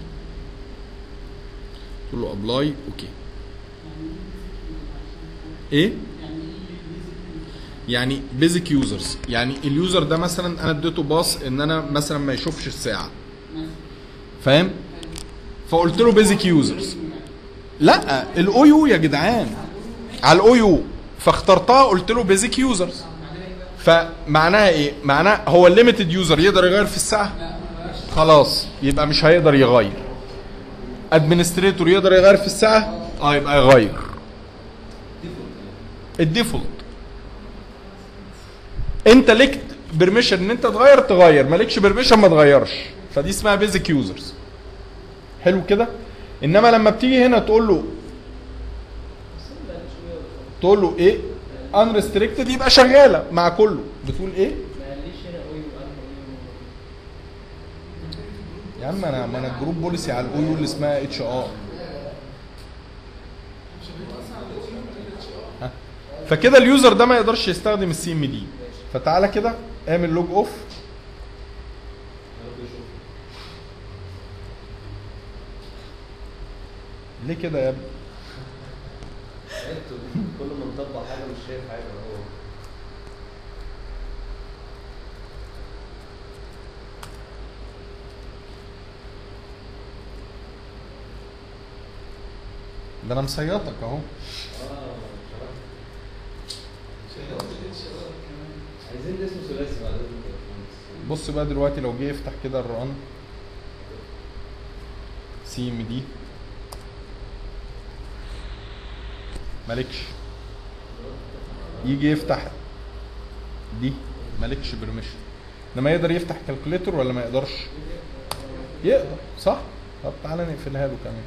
تقول له ابلاي اوكي ايه يعني بيزك يوزرز يعني اليوزر ده مثلا انا اديته باص ان انا مثلا ما يشوفش الساعه فاهم فقلت له بيزك يوزرز لا الاو يو يا جدعان على الاو يو فاخترتها قلت له بيزك يوزرز فمعناها ايه معناها هو الليميتد يوزر يقدر يغير في الساعه خلاص يبقى مش هيقدر يغير ادمنستريتور يقدر يغير في الساعه اه يبقى يغير الديفولت انت ليك برميشن ان انت تغير تغير مالكش برميشن ما تغيرش فدي اسمها بيزك يوزرز حلو كده انما لما بتيجي هنا تقول له تقول له ايه unrestricted يبقى شغاله مع كله بتقول ايه ما قاليش هنا اوي وانا اوي يا عم انا ما انا الجروب بوليسي على الاو يو اللي اسمها اتش ار فكده اليوزر ده ما يقدرش يستخدم السي ام دي فتعالى كده اعمل لوج اوف ليه كده يا ابني انتوا كل ما نطبق حاجه مش شايف حاجه هو ده انا مسيطك اهو عايزين اسم ثلاثي بعد اذنك يا باشمهندس. بص بقى دلوقتي لو جه يفتح كده الران سي ام دي مالكش يجي يفتح دي مالكش برميشن انما يقدر يفتح كالكوليتور ولا ما يقدرش يقدر صح طب تعالى نقفلها له كمان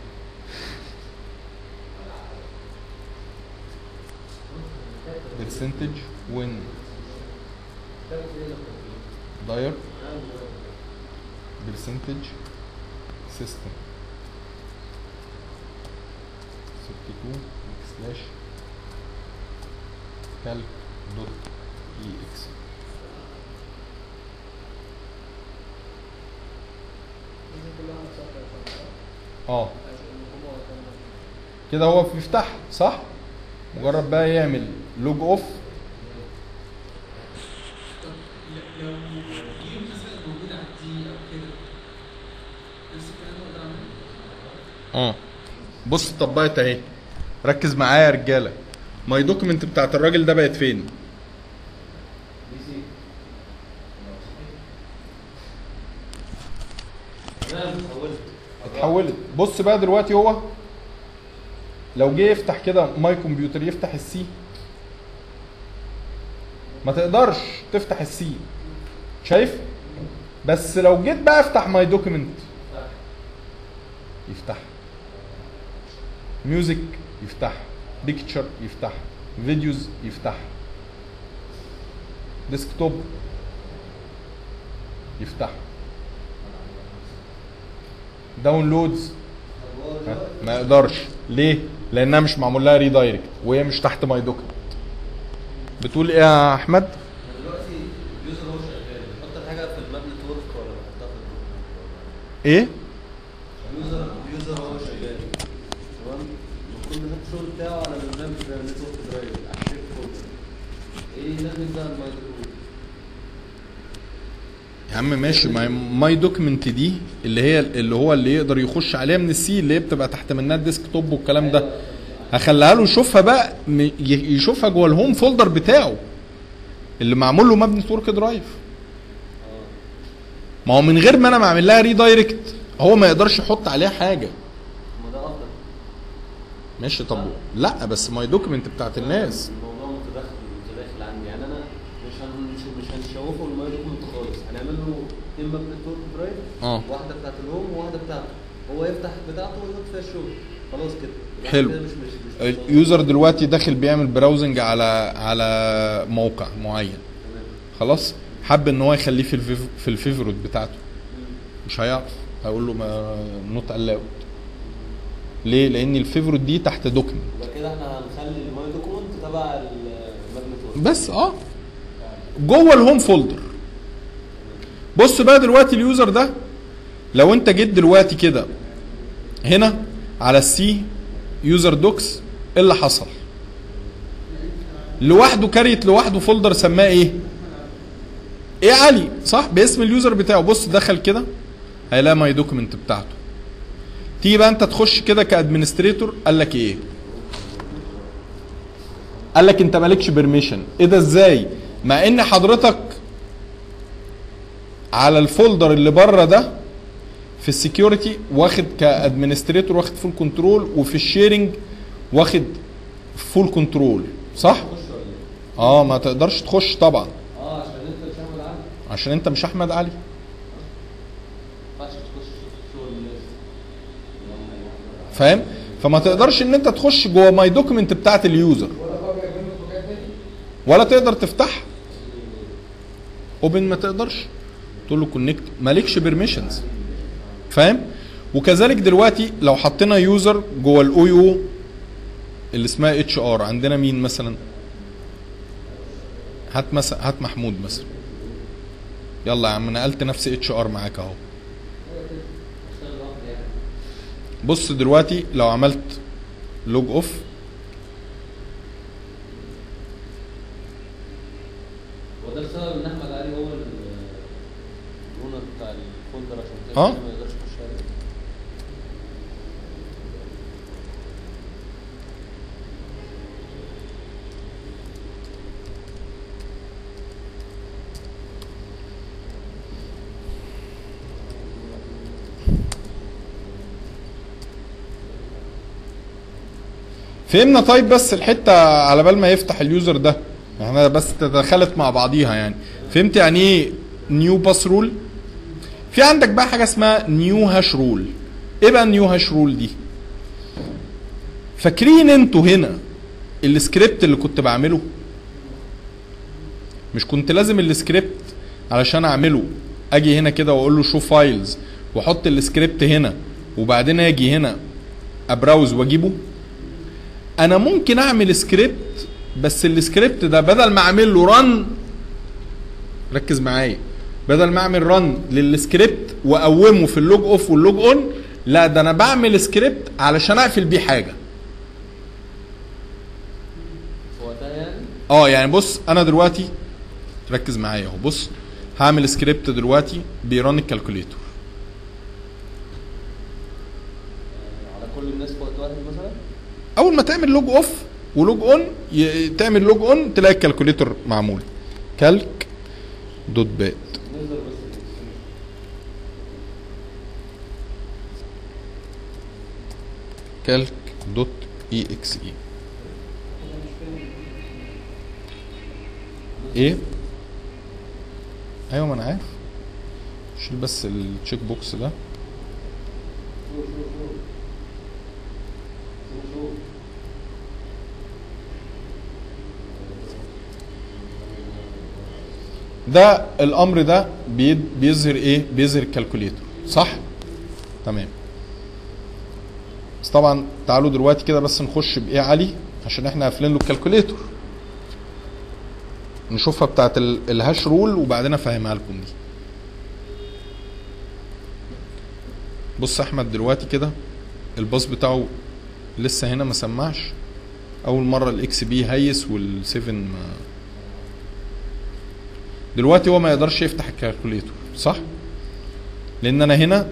percentage when داير percentage system 62 slash calc dot ex لازم كل واحد صح يا فندم. اه عشان الحكومة وطننا. كده هو بيفتح صح مجرد بقى يعمل لوج اوف لو جه مثلا موجود على الدي او كده نفس الكلام اقدر اعمله اه بص اتطبقت اهي ركز معايا يا رجاله ماي دوكيمنت بتاعت الراجل ده بقت فين دي سي تمام حولت اتحولت بص بقى دلوقتي هو لو جه يفتح كده ماي كمبيوتر يفتح السي ما تقدرش تفتح السي شايف بس لو جيت بقى افتح ماي دوكيمنت يفتح ميوزك يفتح بيكتشر يفتح فيديوز يفتح ديسكتوب يفتح داونلودز طب هو دلوقتي ما يقدرش ليه لانها مش معمول لها ريدايركت وهي مش تحت ماي دوكيمنت بتقول ايه يا احمد أنا دلوقتي اليوزر هو شغال بحط الحاجه في الماب نتورك ولا بحطها في الدوكيمنت ايه اليوزر اليوزر هو شغال تمام المفروض نحط الشغل بتاعه على برنامج نتورك درايف على الشيك فولدر ايه لازم ده الماي دوكيمنت يا عم ماشي ما ماي دوكيمنت دي اللي هي اللي هو اللي يقدر يخش عليها من السي اللي هي بتبقى تحت منها الديسك توب والكلام ده هخليها له يشوفها بقى م- ي- يشوفها جوه الهوم فولدر بتاعه اللي معمول له ماب نتورك درايف ما هو من غير ما انا معمل لها ريدايركت هو ما يقدرش يحط عليها حاجه ما ده افضل ماشي طب لا بس ماي دوكيمنت بتاعت الناس الموضوع متداخل متداخل عندي يعني انا مش هن مش مش هنشوفه الماي دوكيمنت خالص هنعمل له اتنين ماب نتورك درايف اه واحده بتاعت الهوم وواحده بتاعته هو يفتح بتاعته ويحط فيها الشغل خلاص كده يبقى حلو. كده مش مش مش اليوزر دلوقتي داخل بيعمل براوزنج على على موقع معين تمام. خلاص حب ان هو يخليه في الفيف في الفيفورت بتاعته مش هيعرف هيقول له ما نوت الاود ليه لان الفيفورت دي تحت دوكيمنت يبقى كده احنا هنخلي الماي دوكيمنت تبع الماب نتورك بس اه جوه الهوم فولدر بص بقى دلوقتي اليوزر ده لو انت جيت دلوقتي كده هنا على السي يوزر دوكس ايه اللي حصل لوحده كريت لوحده فولدر سماه ايه ايه علي صح باسم اليوزر بتاعه بص دخل كده هيلاقي ماي دوكيمنت بتاعته تيجي بقى انت تخش كده كادمنستريتور قال لك ايه قال لك انت مالكش بيرميشن ايه ده ازاي مع ان حضرتك على الفولدر اللي بره ده في السكيورتي واخد كادمنستريتور واخد فول كنترول وفي الشيرنج واخد فول كنترول صح؟ تخش ولا ايه؟ اه ما تقدرش تخش طبعا اه عشان انت مش احمد علي ما عشان انت مش احمد علي ينفعش تخش شغل الناس فاهم؟ فما تقدرش ان انت تخش جوه ماي دوكيمنت بتاعت اليوزر ولا بقى بيعمل له حاجات تاني ولا تقدر تفتحها اوبن ما تقدرش تقول له كونكت مالكش بيرميشنز فاهم وكذلك دلوقتي لو حطينا يوزر جوه الاو يو اللي اسمها اتش ار عندنا مين مثلا هات مثلا هات محمود مثلا يلا يا عم نقلت نفس اتش ار معاك اهو اشتغل لوحدي يعني بص دلوقتي لو عملت لوج اوف هو ده السبب ان احمد علي هو ال- الرونر بتاع الفولدر عشان كده اه. ما يقدرش يخش عليه فهمنا طيب بس الحته على بال ما يفتح اليوزر ده احنا بس تدخلت مع بعضيها يعني فهمت يعني ايه نيو باس رول في عندك بقى حاجه اسمها نيو هاش رول ايه بقى النيو هاش رول دي فاكرين انتوا هنا السكريبت اللي كنت بعمله مش كنت لازم السكريبت علشان اعمله اجي هنا كده واقول له شو فايلز واحط السكريبت هنا وبعدين اجي هنا ابراوز واجيبه انا ممكن اعمل سكريبت بس السكريبت ده بدل ما اعمل له رن ركز معايا بدل ما اعمل رن للسكريبت واقومه في اللوج اوف واللوج اون لا ده انا بعمل سكريبت علشان اقفل بيه حاجه في وقتها يعني اه يعني بص انا دلوقتي ركز معايا اهو بص هعمل سكريبت دلوقتي بيرن الكالكوليتور على كل الناس في وقت واحد مثلا اول ما تعمل لوج اوف ولوج اون ي- تعمل لوج اون تلاقي الكالكوليتور معمول كالك دوت بات نقدر بس كالك دوت اي اكس اي انا مش فاهم ايه ايوه ما انا عارف شيل بس التشيك بوكس ده شوف شوف شوف شوف شوف ده الامر ده بي- بيظهر ايه بيظهر الكالكوليتور صح تمام بس طبعا تعالوا دلوقتي كده بس نخش بايه علي عشان احنا قافلين له الكالكوليتور نشوفها بتاعت ال- الهاش رول وبعدين افهمها لكم دي بص احمد دلوقتي كده الباص بتاعه لسه هنا ما سمعش اول مره الاكس بي هيس وال7 ما دلوقتي هو ما يقدرش يفتح الكالكوليتور صح لان انا هنا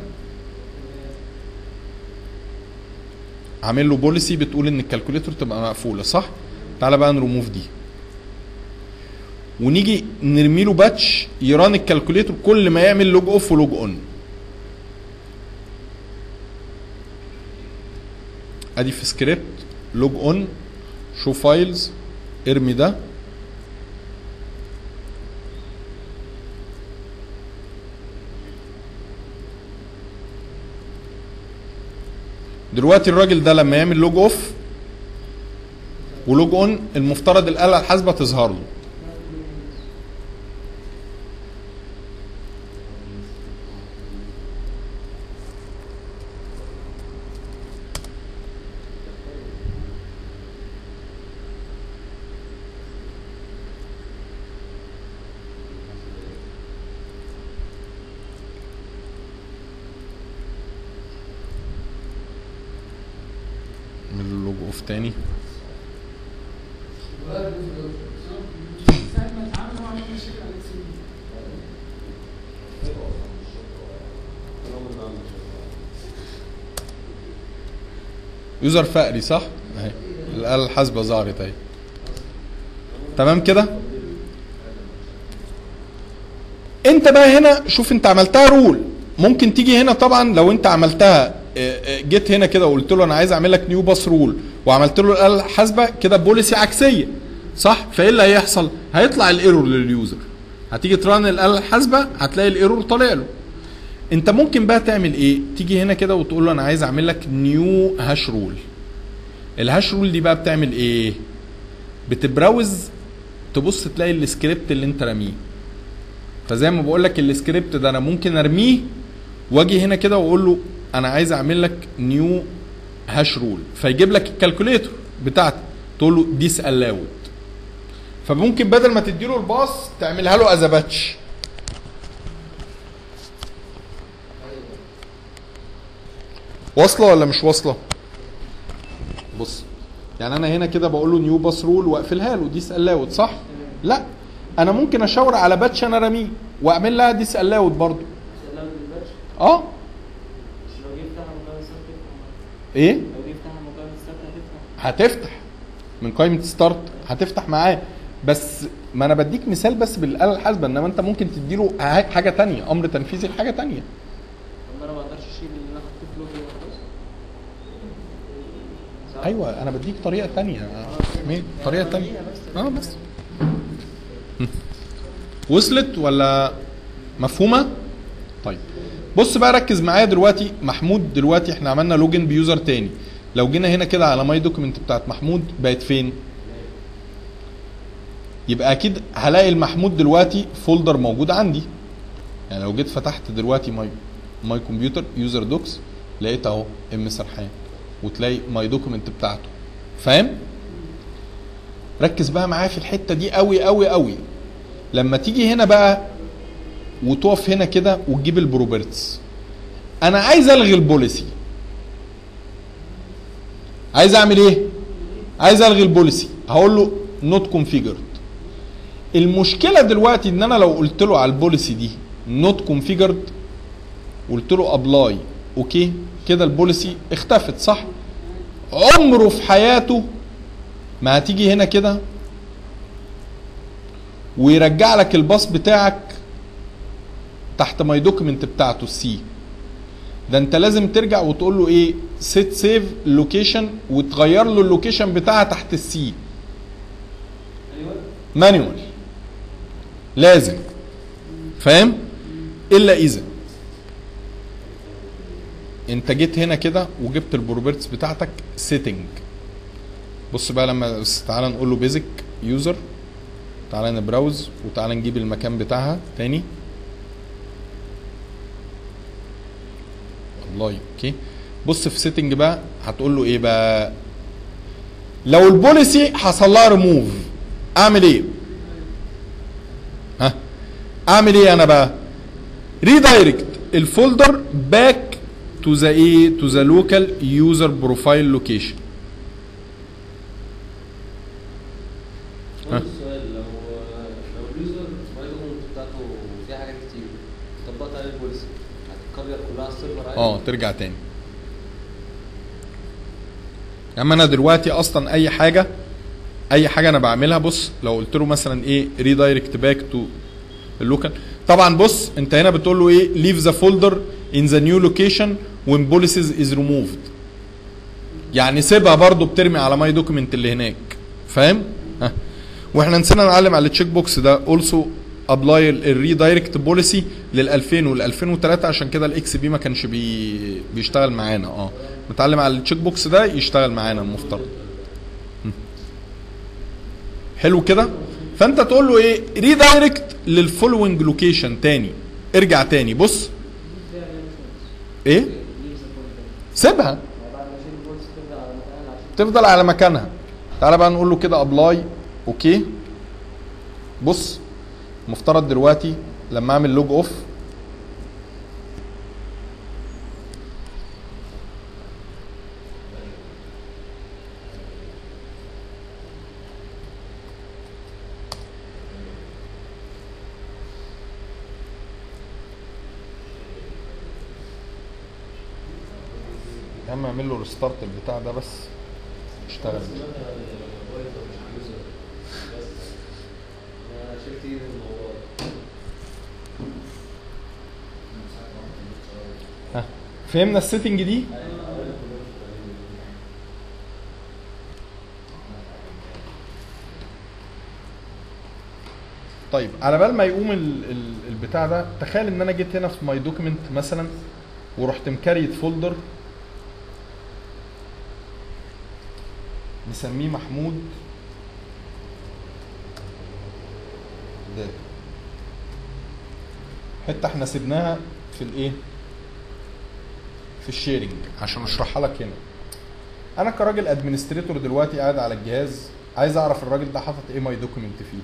عامل له بوليسي بتقول ان الكالكوليتور تبقى مقفوله صح تعالى بقى نريموف دي ونيجي نرمي له باتش يران الكالكوليتور كل ما يعمل لوج اوف ولوج اون ادي في سكريبت لوج اون شو فايلز ارمي ده دلوقتي الراجل ده لما يعمل لوج اوف ولوج اون المفترض الاله الحاسبه تظهر له من لوج اوف تاني ولا الجزء ده. ساعة ما اتعامل هو عمل مشاكل على الاكس بي يوزر فقري صح؟ اهي الاله الحاسبه ظهرت اهي تمام كده؟ انت بقى هنا شوف انت عملتها رول ممكن تيجي هنا طبعا لو انت عملتها اه، اه، جيت هنا كده وقلت له انا عايز اعمل لك نيو باس رول وعملت له الاله الحاسبه كده بوليسي عكسيه صح فايه اللي هيحصل هيطلع الايرور لليوزر هتيجي تران الاله الحاسبه هتلاقي الايرور طالع له انت ممكن بقى تعمل ايه تيجي هنا كده وتقول له انا عايز اعمل لك نيو هاش رول الهاش رول دي بقى بتعمل ايه بتبراوز تبص تلاقي السكريبت اللي انت راميه فزي ما بقول لك السكريبت ده انا ممكن ارميه واجي هنا كده واقول له انا عايز اعمل لك نيو هاش رول فيجيب لك الكالكوليتور بتاعتك تقول له ديس الاود فممكن بدل ما تديله الباص تعملها له از باتش واصله ولا مش واصله بص يعني انا هنا كده بقول له نيو باس رول واقفلها له ديس الاود صح لا انا ممكن اشاور على باتش انا راميه واعمل لها ديس الاود برضو سلام بالباتش اه مش لو جه يفتحها مكان السبت تفتح ايه لو جه يفتحها مكان السبت هتفتح هتفتح من قائمه ستارت هتفتح معاه بس ما انا بديك مثال بس بالاله الحاسبه انما انت ممكن تديله ح- حاجه تانية امر تنفيذي لحاجه تانية طب ما انا ما اقدرش اشيل اللي انا حطيت له كده خلاص صح؟ ايوه انا بديك طريقه تانية مين طريقه تانية اه بس هم. وصلت ولا مفهومه طيب بص بقى ركز معايا دلوقتي محمود دلوقتي احنا عملنا لوجن بيوزر تاني لو جينا هنا كده على ماي دوكيمنت بتاعت محمود بقت فين يبقى اكيد هلاقي المحمود دلوقتي فولدر موجود عندي يعني لو جيت فتحت دلوقتي ماي ماي كمبيوتر يوزر دوكس لقيت اهو ام سرحان وتلاقي ماي دوكيمنت بتاعته فاهم ركز بقى معايا في الحته دي قوي قوي قوي لما تيجي هنا بقى وتقف هنا كده وتجيب البروبرتس انا عايز الغي البوليسي عايز اعمل ايه عايز الغي البوليسي هقول له نوت كونفيجرد المشكله دلوقتي ان انا لو قلت له على البوليسي دي نوت كونفيجرد قلت له ابلاي اوكي كده البوليسي اختفت صح عمره في حياته ما هتيجي هنا كده ويرجع لك الباص بتاعك تحت ماي دوكيمنت بتاعته السي ده انت لازم ترجع وتقول له ايه سيت سيف لوكيشن وتغير له اللوكيشن بتاعها تحت السي ايوه مانيوال لازم فاهم الا اذا انت جيت هنا كده وجبت البروبرتس بتاعتك سيتنج بص بقى لما بس تعالى نقول له بيزك يوزر تعالى نبراوز وتعالى نجيب المكان بتاعها تاني والله اوكي بص في سيتنج بقى هتقول له ايه بقى لو البوليسي حصل لها ريموف اعمل ايه ها اعمل ايه انا بقى ريدايركت الفولدر باك تو ذا ايه تو ذا لوكال يوزر بروفايل لوكيشن ها. نفس السؤال لو لو اليوزر ماي دوكيمنت بتاعته فيها حاجات كتير طبقت عليه البوليسي هتتكرر كلها على السيرفر عادي اه ترجع تاني اما انا دلوقتي اصلا اي حاجه اي حاجه انا بعملها بص لو قلت له مثلا ايه ريدايركت باك تو اللوكال طبعا بص انت هنا بتقول له ايه ليف ذا فولدر ان ذا نيو لوكيشن وين بوليسيز از ريموفد يعني سيبها برضو بترمي على ماي دوكيمنت اللي هناك فاهم ها واحنا نسينا نعلم على التشيك بوكس ده اولسو ابلاي الريدايركت بوليسي لل 2000 وال 2003 عشان كده الاكس بي ما كانش بي بيشتغل معانا اه متعلم على التشيك بوكس ده يشتغل معانا المفترض م. حلو كده فانت تقول له ايه ريدايركت للفولوينج لوكيشن تاني ارجع تاني بص ايه ليه سبورت سيبها بعد ما اشيل البولس تفضل على مكانها عشان تفضل على مكانها تعالى بقى نقول له كده ابلاي اوكي بص مفترض دلوقتي لما اعمل لوج اوف يا عم اعمل له ريستارت البتاع ده بس اشتغل انا شلت ايدي من الموضوع ده فهمنا السيتنج دي طيب على بال ما يقوم ال- ال- البتاع ده تخيل ان انا جيت هنا في ماي دوكيمنت مثلا ورحت مكريت فولدر نسميه محمود ده حته احنا سيبناها في الايه في الشيرنج عشان اشرحها لك هنا انا كراجل ادمنستريتور دلوقتي قاعد على الجهاز عايز اعرف الراجل ده حاطط ايه ماي دوكيمنت فيه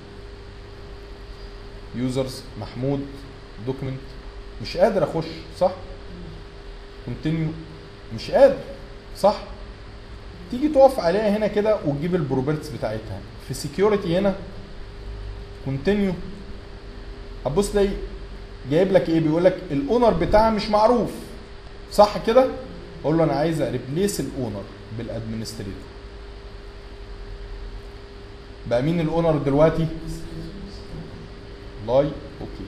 يوزرز محمود دوكيمنت مش قادر اخش صح كونتينيو مش قادر صح تيجي تقف عليها هنا كده وتجيب البروبرتس بتاعتها في سكيورتي هنا كونتينيو هتبص تلاقي جايب لك ايه بيقول لك الاونر بتاعها مش معروف صح كده اقول له انا عايز ريبليس الاونر بالادمنستريتور بقى مين الاونر دلوقتي لاي اوكي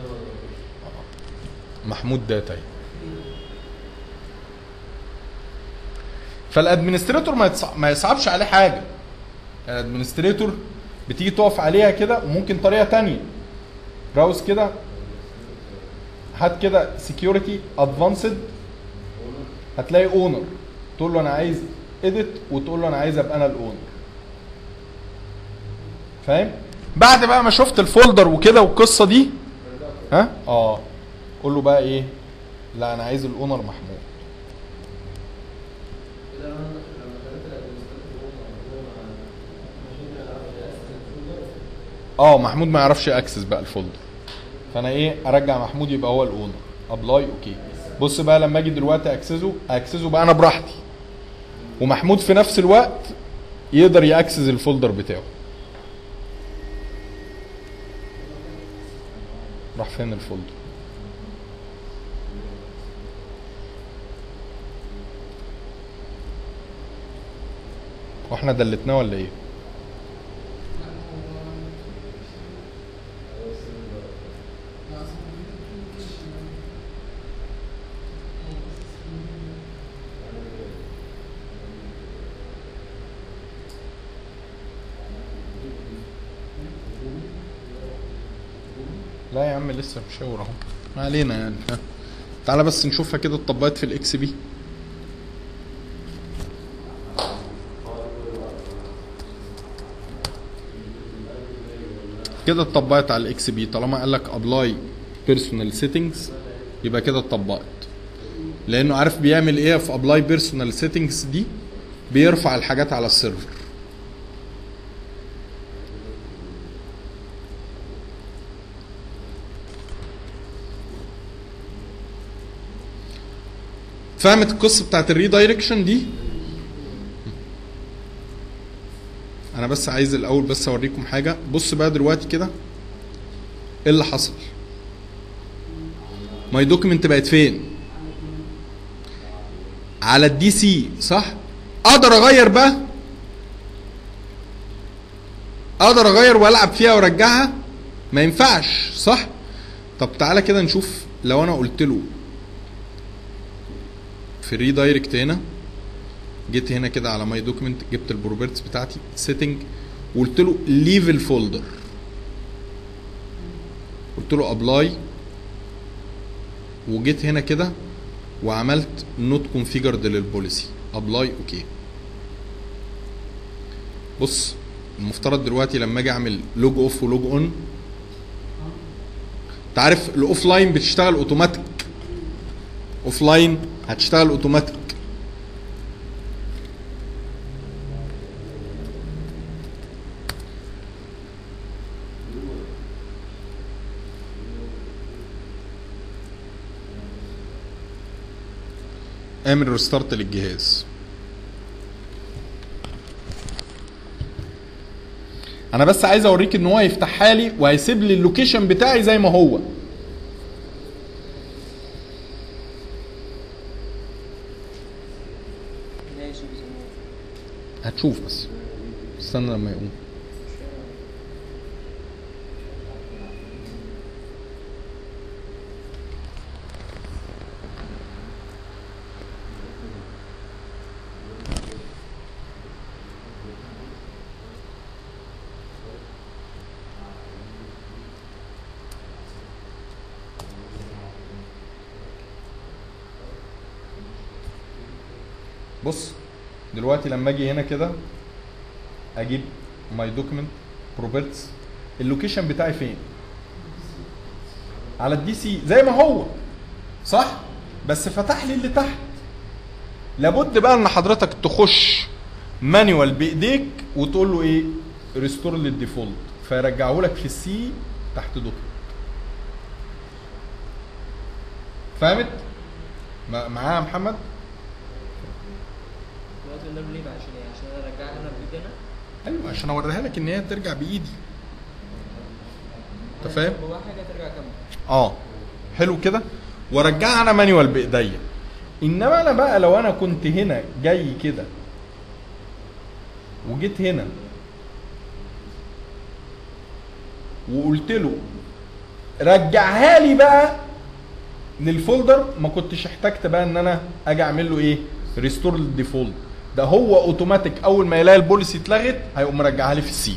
محمود داتا فالادمنستريتور ما يتصع... ما يصعبش عليه حاجه الادمنستريتور بتيجي تقف عليها كده وممكن طريقه تانية براوز كده هات كده سكيورتي ادفانسد هتلاقي اونر تقول له انا عايز اديت وتقول له انا عايز ابقى انا الاونر فاهم بعد بقى ما شفت الفولدر وكده والقصه دي ها اه قول له بقى ايه لا انا عايز الاونر محمود كده لما لما خليت الادمنستريتور هو ماشي ما يعرفش يأسس الفولدر اه محمود ما يعرفش اكسس بقى الفولدر فانا ايه ارجع محمود يبقى هو الاونر ابلاي اوكي بص بقى لما اجي دلوقتي اكسسه اكسسه بقى انا براحتي ومحمود في نفس الوقت يقدر ياكسس الفولدر بتاعه راح فين الفولدر واحنا دلتناه ولا ايه لا يا عم لسه مشاور اهو ما علينا يعني ها. تعالى بس نشوفها كده اتطبقت في الاكس بي كده اتطبقت على الاكس بي طالما قال لك ابلاي بيرسونال سيتنجز يبقى كده اتطبقت لانه عارف بيعمل ايه في ابلاي بيرسونال سيتنجز دي بيرفع الحاجات على السيرفر فهمت القصه بتاعت الريدايركشن دي انا بس عايز الاول بس اوريكم حاجه بص بقى دلوقتي كده ايه اللي حصل ماي دوكيمنت بقت فين على الدي سي صح اقدر اغير بقى اقدر اغير والعب فيها وارجعها ما ينفعش صح طب تعالى كده نشوف لو انا قلت له في الريدايركت هنا جيت هنا كده على ماي دوكيمنت جبت البروبرتس بتاعتي سيتنج وقلت له ليف الفولدر قلت له ابلاي وجيت هنا كده وعملت نوت كونفيجرد للبوليسي ابلاي اوكي بص المفترض دلوقتي لما اجي اعمل لوج اوف ولوج اون انت عارف الاوف لاين بتشتغل اوتوماتيك اوف لاين هتشتغل اوتوماتيك اعمل ريستارت للجهاز انا بس عايز اوريك ان هو هيفتحها لي وهيسيب لي اللوكيشن بتاعي زي ما هو ماشي زي ما هو. هتشوف بس استنى لما يقوم بص دلوقتي لما اجي هنا كده اجيب ماي دوكيمنت بروبرتس اللوكيشن بتاعي فين على الدي سي زي ما هو صح بس فتح لي اللي تحت لابد بقى ان حضرتك تخش مانيوال بايديك وتقول له ايه ريستور للديفولت فيرجعه لك في السي تحت دوكيمنت فهمت ما- معايا يا محمد دلوقتي قلنا له ليه بقى عشان ايه؟ عشان انا ارجعها انا بايدي انا ايوه عشان اوريها لك ان هي ترجع بايدي انت فاهم جواها حاجه ترجع كامله اه حلو كده وارجعها انا مانيوال بايديا انما انا بقى لو انا كنت هنا جاي كده وجيت هنا وقلت له رجعها لي بقى للفولدر ما كنتش احتجت بقى ان انا اجي اعمل له ايه ريستور للديفولت ده هو اوتوماتيك اول ما يلاقي البوليسي اتلغت هيقوم مرجعها لي في السي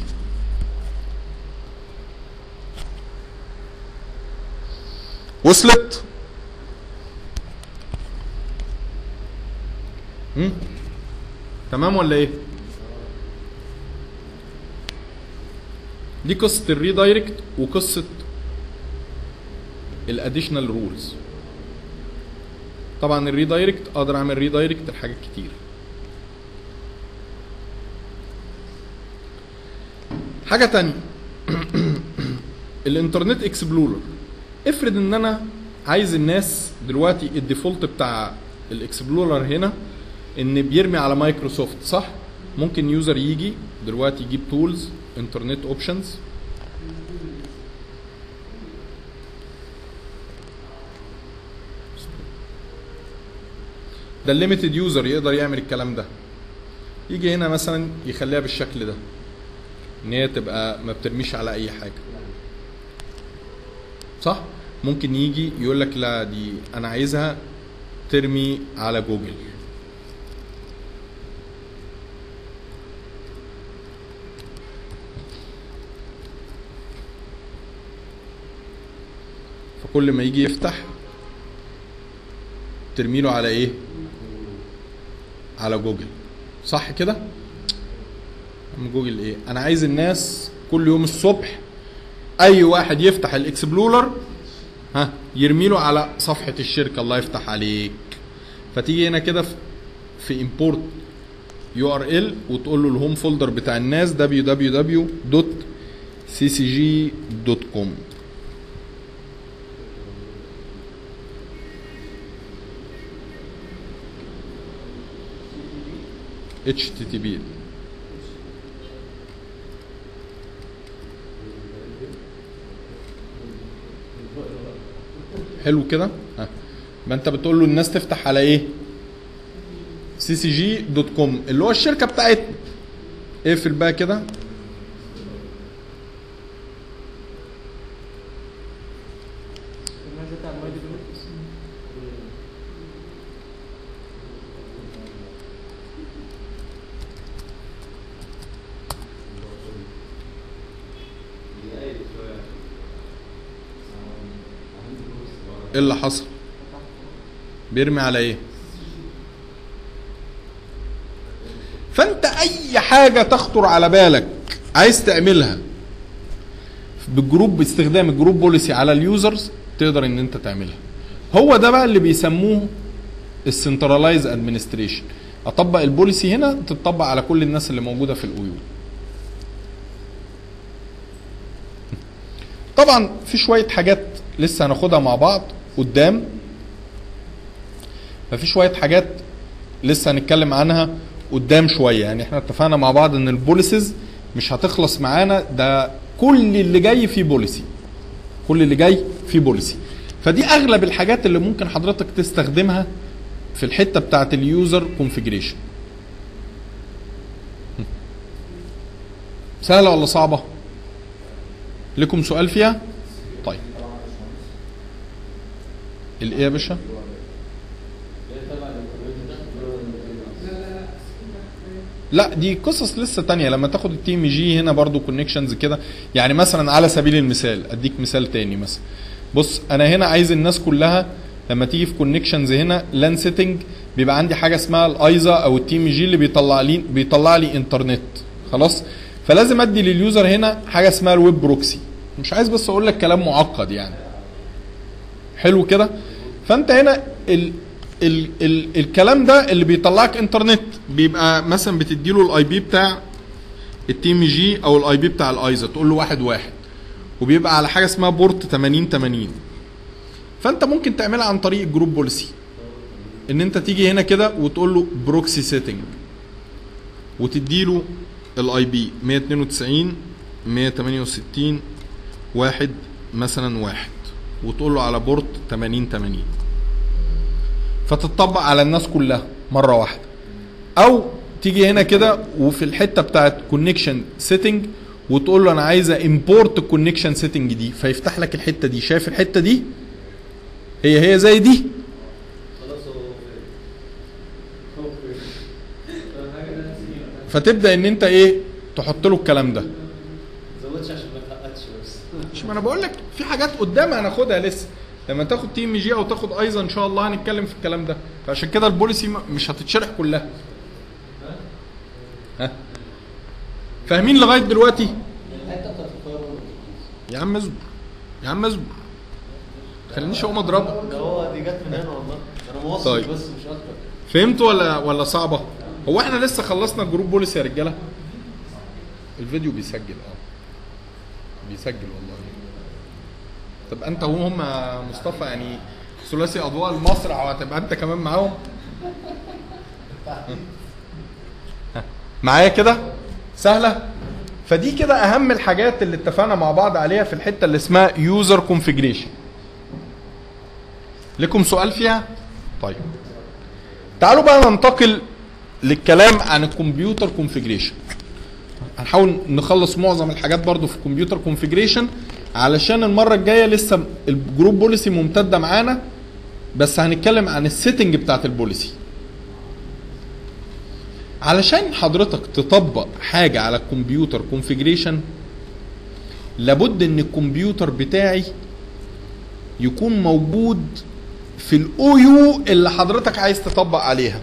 وصلت مم؟ تمام ولا ايه دي قصه الريدايركت وقصه الاديشنال رولز طبعا الريدايركت اقدر اعمل ريدايركت لحاجات كتير حاجه تانية الانترنت اكسبلورر افرض ان انا عايز الناس دلوقتي الديفولت بتاع الاكسبلورر هنا ان بيرمي على مايكروسوفت صح ممكن يوزر يجي دلوقتي يجيب تولز انترنت اوبشنز ده الليميتد يوزر يقدر يعمل الكلام ده يجي هنا مثلا يخليها بالشكل ده ان هي تبقى ما بترميش على اي حاجه صح ممكن يجي يقول لك لا دي انا عايزها ترمي على جوجل فكل ما يجي يفتح ترمي له على ايه على جوجل صح كده أم جوجل ايه انا عايز الناس كل يوم الصبح اي واحد يفتح الاكسبلورر ها يرمي له على صفحه الشركه الله يفتح عليك فتيجي هنا كده في- في امبورت يو ار ال وتقول له الهوم فولدر بتاع الناس www.ccg.com http حلو كده ها ما انت بتقول له الناس تفتح على ايه سي سي جي دوت كوم اللي هو الشركه بتاعتنا اقفل بقى كده الناس بتاع الماي ديفلوبرز ايه اللي حصل بيرمي على ايه فانت اي حاجه تخطر على بالك عايز تعملها بالجروب باستخدام الجروب بوليسي على اليوزرز تقدر ان انت تعملها هو ده بقى اللي بيسموه السنترلايز ادمنستريشن اطبق البوليسي هنا تطبق على كل الناس اللي موجوده في الاو طبعا في شويه حاجات لسه هناخدها مع بعض قدام ففي شويه حاجات لسه هنتكلم عنها قدام شويه يعني احنا اتفقنا مع بعض ان البوليسيز مش هتخلص معانا ده كل اللي جاي فيه بوليسي كل اللي جاي فيه بوليسي فدي اغلب الحاجات اللي ممكن حضرتك تستخدمها في الحته بتاعت اليوزر كونفيجريشن سهله ولا صعبه لكم سؤال فيها طيب الايه يا باشا لا دي قصص لسه تانية لما تاخد التي ام جي هنا برضو كونكشنز كده يعني مثلا على سبيل المثال اديك مثال تاني مثلا بص انا هنا عايز الناس كلها لما تيجي في كونكشنز هنا لان سيتنج بيبقى عندي حاجه اسمها الايزا او التي ام جي اللي بيطلع لي بيطلع لي انترنت خلاص فلازم ادي لليوزر هنا حاجه اسمها الويب بروكسي مش عايز بس اقول لك كلام معقد يعني حلو كده فانت هنا ال ال ال الكلام ده اللي بيطلعك انترنت بيبقى مثلا بتدي له الاي بي بتاع التي ام جي او الاي بي بتاع الايزا تقول له واحد واحد وبيبقى على حاجه اسمها بورت 80 80 فانت ممكن تعملها عن طريق الجروب بوليسي ان انت تيجي هنا كده وتقول له بروكسي سيتنج وتدي له الاي بي 192 168 واحد مثلا واحد وتقول له على بورت 80 80 فتطبق على الناس كلها مره واحده او تيجي هنا كده وفي الحته بتاعت كونكشن سيتنج وتقول له انا عايزه امبورت الكونكشن سيتنج دي فيفتح لك الحته دي شايف الحته دي هي هي زي دي خلاص هو فين هو فين طب حاجه ده سنين فتبدا ان انت ايه تحط له الكلام ده زودش عشان ما تحققش بس مش ما انا بقول لك في حاجات قدام هناخدها لسه لما تاخد تي ام جي او تاخد ايزا ان شاء الله هنتكلم في الكلام ده فعشان كده البوليسي م- مش هتتشرح كلها ها فاهمين لغايه دلوقتي الحته بتاعت الفاير يا عم اصبر يا عم اصبر خلينيش اقوم اضربك ده هو دي جت من هنا والله انا موصل طيب. بس مش اكتر فهمتوا ولا ولا صعبه هو احنا لسه خلصنا الجروب بوليسي يا رجاله الفيديو بيسجل اه بيسجل والله طب انت وهم يا مصطفى يعني ثلاثي اضواء المسرح وهتبقى انت كمان معاهم ها. معايا كده سهله فدي كده اهم الحاجات اللي اتفقنا مع بعض عليها في الحته اللي اسمها يوزر كونفيجريشن لكم سؤال فيها طيب تعالوا بقى ننتقل للكلام عن الكمبيوتر كونفيجريشن هنحاول نخلص معظم الحاجات برضو في الكمبيوتر كونفيجريشن علشان المره الجايه لسه الجروب بوليسي ممتده معانا بس هنتكلم عن السيتنج بتاعت البوليسي علشان حضرتك تطبق حاجه على الكمبيوتر كونفيجريشن لابد ان الكمبيوتر بتاعي يكون موجود في الاو يو اللي حضرتك عايز تطبق عليها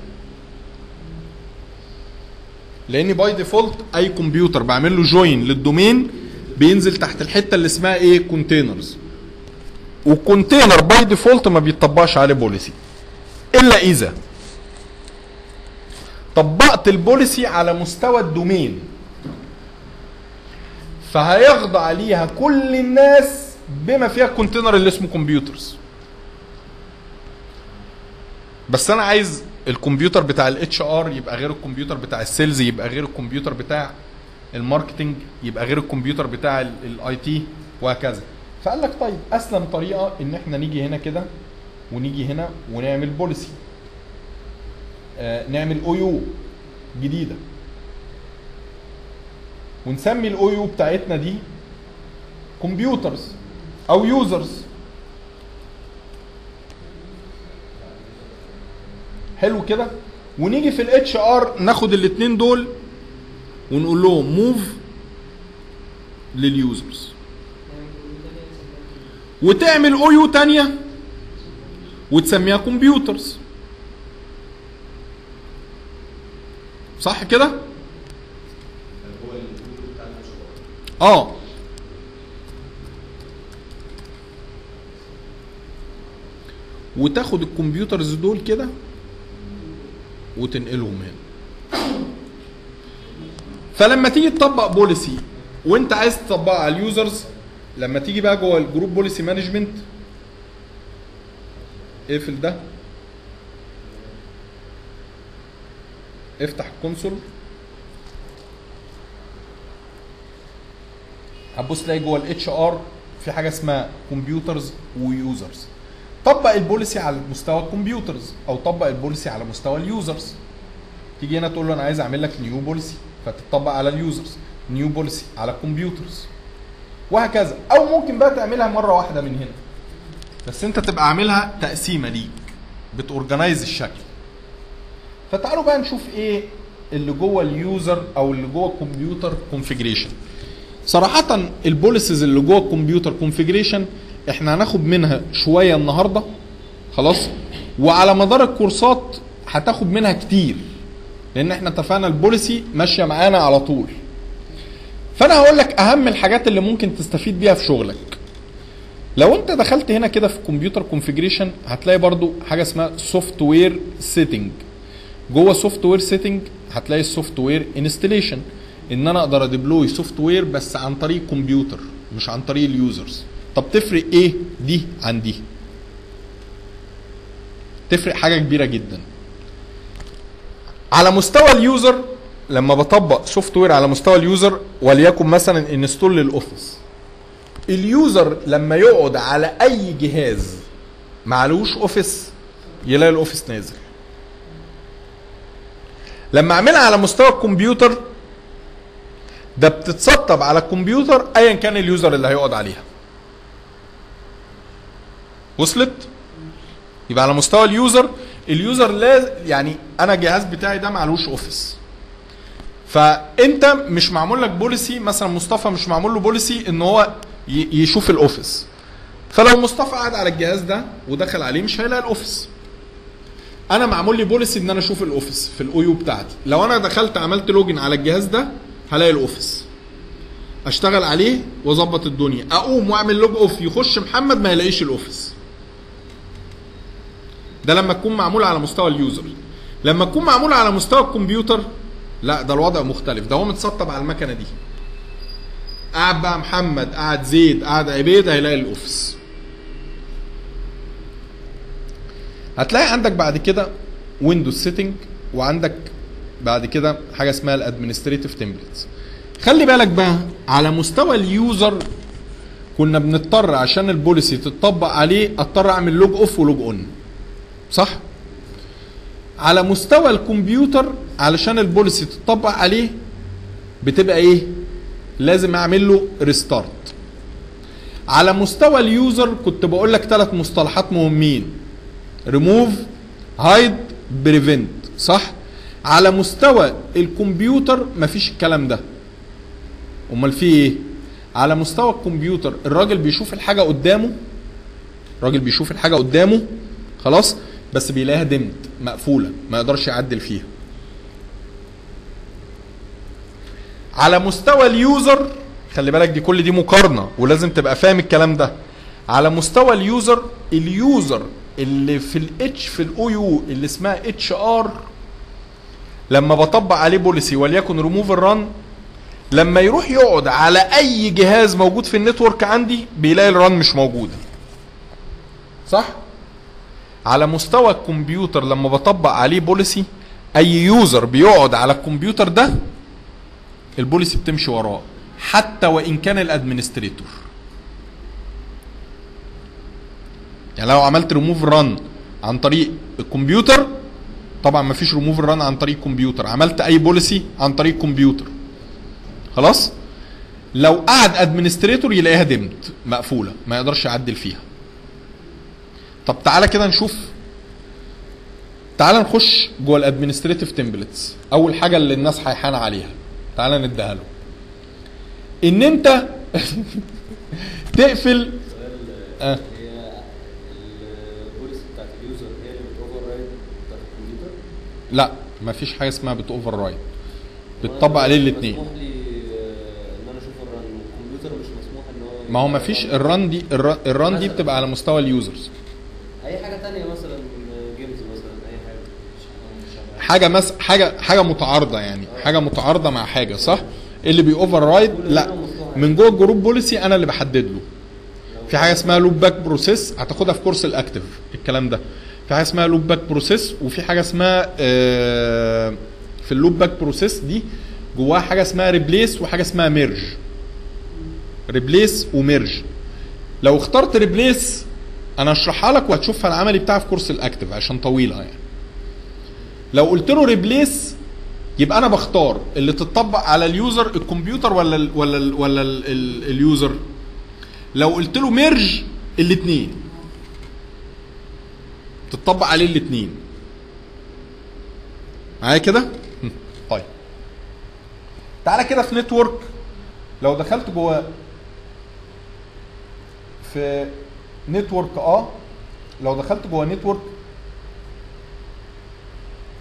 لان باي ديفولت اي كمبيوتر بعمل له جوين للدومين بينزل تحت الحته اللي اسمها ايه كونتينرز والكونتينر باي ديفولت ما بيطبقش عليه بوليسي الا اذا طبقت البوليسي على مستوى الدومين فهيخضع ليها كل الناس بما فيها الكونتينر اللي اسمه كمبيوترز بس انا عايز الكمبيوتر بتاع الاتش ار يبقى غير الكمبيوتر بتاع السيلز يبقى غير الكمبيوتر بتاع الماركتنج يبقى غير الكمبيوتر بتاع الاي تي وهكذا فقال لك طيب اسلم طريقه ان احنا نيجي هنا كده ونيجي هنا ونعمل بوليسي آه نعمل او يو جديده ونسمي الاو يو بتاعتنا دي كمبيوترز او يوزرز حلو كده ونيجي في الاتش ار ناخد الاثنين دول ونقول لهم موف لليوزرز وتعمل او يو تانية وتسميها كمبيوترز صح كده اه وتاخد الكمبيوترز دول كده وتنقلهم هنا فلما تيجي تطبق بوليسي وانت عايز تطبقها على اليوزرز لما تيجي بقى جوه الجروب بوليسي مانجمنت اقفل ده افتح الكونسول هتبص تلاقي جوه الاتش ار في حاجه اسمها كمبيوترز ويوزرز طبق البوليسي على مستوى الكمبيوترز او طبق البوليسي على مستوى اليوزرز تيجي هنا تقول له انا عايز اعمل لك نيو بوليسي فتطبق على اليوزرز نيو بوليسي على الكمبيوترز وهكذا او ممكن بقى تعملها مره واحده من هنا بس انت تبقى عاملها تقسيمه ليك بتورجنايز الشكل فتعالوا بقى نشوف ايه اللي جوه اليوزر او اللي جوه الكمبيوتر كونفيجريشن صراحة البوليسز اللي جوه الكمبيوتر كونفيجريشن احنا هناخد منها شوية النهاردة خلاص وعلى مدار الكورسات هتاخد منها كتير لان احنا اتفقنا البوليسي ماشيه معانا على طول فانا هقول لك اهم الحاجات اللي ممكن تستفيد بيها في شغلك لو انت دخلت هنا كده في كمبيوتر كونفيجريشن هتلاقي برضو حاجه اسمها سوفت وير سيتنج جوه سوفت وير سيتنج هتلاقي السوفت وير انستليشن ان انا اقدر اديبلوي سوفت وير بس عن طريق كمبيوتر مش عن طريق اليوزرز طب تفرق ايه دي عن دي تفرق حاجه كبيره جدا على مستوى اليوزر لما بطبق سوفت وير على مستوى اليوزر وليكن مثلا انستول للاوفيس اليوزر لما يقعد على اي جهاز معلوش اوفيس يلاقي الاوفيس نازل لما اعملها على مستوى الكمبيوتر ده بتتسطب على الكمبيوتر ايا كان اليوزر اللي هيقعد عليها وصلت يبقى على مستوى اليوزر اليوزر لازم يعني انا الجهاز بتاعي ده معلوش اوفيس فانت مش معمول لك بوليسي مثلا مصطفى مش معمول له بوليسي ان هو ي- يشوف الاوفيس فلو مصطفى قعد على الجهاز ده ودخل عليه مش هيلاقي الاوفيس انا معمول لي بوليسي ان انا اشوف الاوفيس في الاو يو بتاعتي لو انا دخلت عملت لوجن على الجهاز ده هلاقي الاوفيس اشتغل عليه واظبط الدنيا اقوم واعمل لوج اوف يخش محمد ما يلاقيش الاوفيس ده لما تكون معمول على مستوى اليوزر لما تكون معمول على مستوى الكمبيوتر لا ده الوضع مختلف ده هو متسطب على المكنه دي قاعد بقى محمد قاعد زيد قاعد عبيد هيلاقي الاوفيس هتلاقي عندك بعد كده ويندوز سيتنج وعندك بعد كده حاجه اسمها الادمنستريتيف تمبلتس خلي بالك بقى على مستوى اليوزر كنا بنضطر عشان البوليسي تطبق عليه اضطر اعمل لوج اوف ولوج اون صح على مستوى الكمبيوتر علشان البوليسي تطبق عليه بتبقى ايه لازم اعمل له ريستارت على مستوى اليوزر كنت بقول لك ثلاث مصطلحات مهمين ريموف هايد بريفنت صح على مستوى الكمبيوتر مفيش الكلام ده امال في ايه على مستوى الكمبيوتر الراجل بيشوف الحاجه قدامه الراجل بيشوف الحاجه قدامه خلاص بس بيلاقيها دمت مقفوله ما يقدرش يعدل فيها على مستوى اليوزر خلي بالك دي كل دي مقارنه ولازم تبقى فاهم الكلام ده على مستوى اليوزر اليوزر اللي في الاتش في الاو يو اللي اسمها اتش ار لما بطبق عليه بوليسي وليكن ريموف الران لما يروح يقعد على اي جهاز موجود في النتورك عندي بيلاقي الران مش موجوده صح على مستوى الكمبيوتر لما بطبق عليه بوليسي اي يوزر بيقعد على الكمبيوتر ده البوليسي بتمشي وراه حتى وان كان الادمنستريتور يعني لو عملت ريموف ران عن طريق الكمبيوتر طبعا ما فيش ريموف ران عن طريق الكمبيوتر عملت اي بوليسي عن طريق الكمبيوتر خلاص لو قعد ادمنستريتور يلاقيها دمت مقفوله ما يقدرش يعدل فيها طب تعالى كده نشوف تعالى نخش جوه الادمنستريتيف تمبلتس اول حاجه اللي الناس هيحان عليها تعالى نديها له ان انت تقفل آه. هي البوليسي بتاعت اليوزر هي اللي بتوفر رايد بتاعت الكمبيوتر لا مفيش حاجه اسمها بتوفر رايد بتطبق عليه الاثنين مسموح لي آه، ان انا اشوف الرن والكمبيوتر مش مسموح ان هو ما هو مفيش الران دي الر- الران دي بتبقى على مستوى اليوزرز اي حاجه تانية مثلا جيمز مثلا اي حاجه حاجه مس حاجه حاجه متعارضه يعني حاجه متعارضه مع حاجه صح اللي بيوفر رايد لا من جوه الجروب بوليسي انا اللي بحدد له في حاجه اسمها لوب باك بروسيس هتاخدها في كورس الاكتف الكلام ده في حاجه اسمها لوب باك بروسيس وفي حاجه اسمها آه، في اللوب باك بروسيس دي جواها حاجه اسمها ريبليس وحاجه اسمها ميرج ريبليس وميرج لو اخترت ريبليس انا اشرحها لك وهتشوفها العملي بتاعها في كورس الاكتف عشان طويله يعني لو قلت له ريبليس يبقى انا بختار اللي تطبق على اليوزر الكمبيوتر ولا ال ولا ال ولا ال ال اليوزر لو قلت له ميرج الاثنين تطبق عليه الاثنين معايا كده هم، طيب تعالى كده في نتورك لو دخلت جوه في نتورك اه لو دخلت جوه نتورك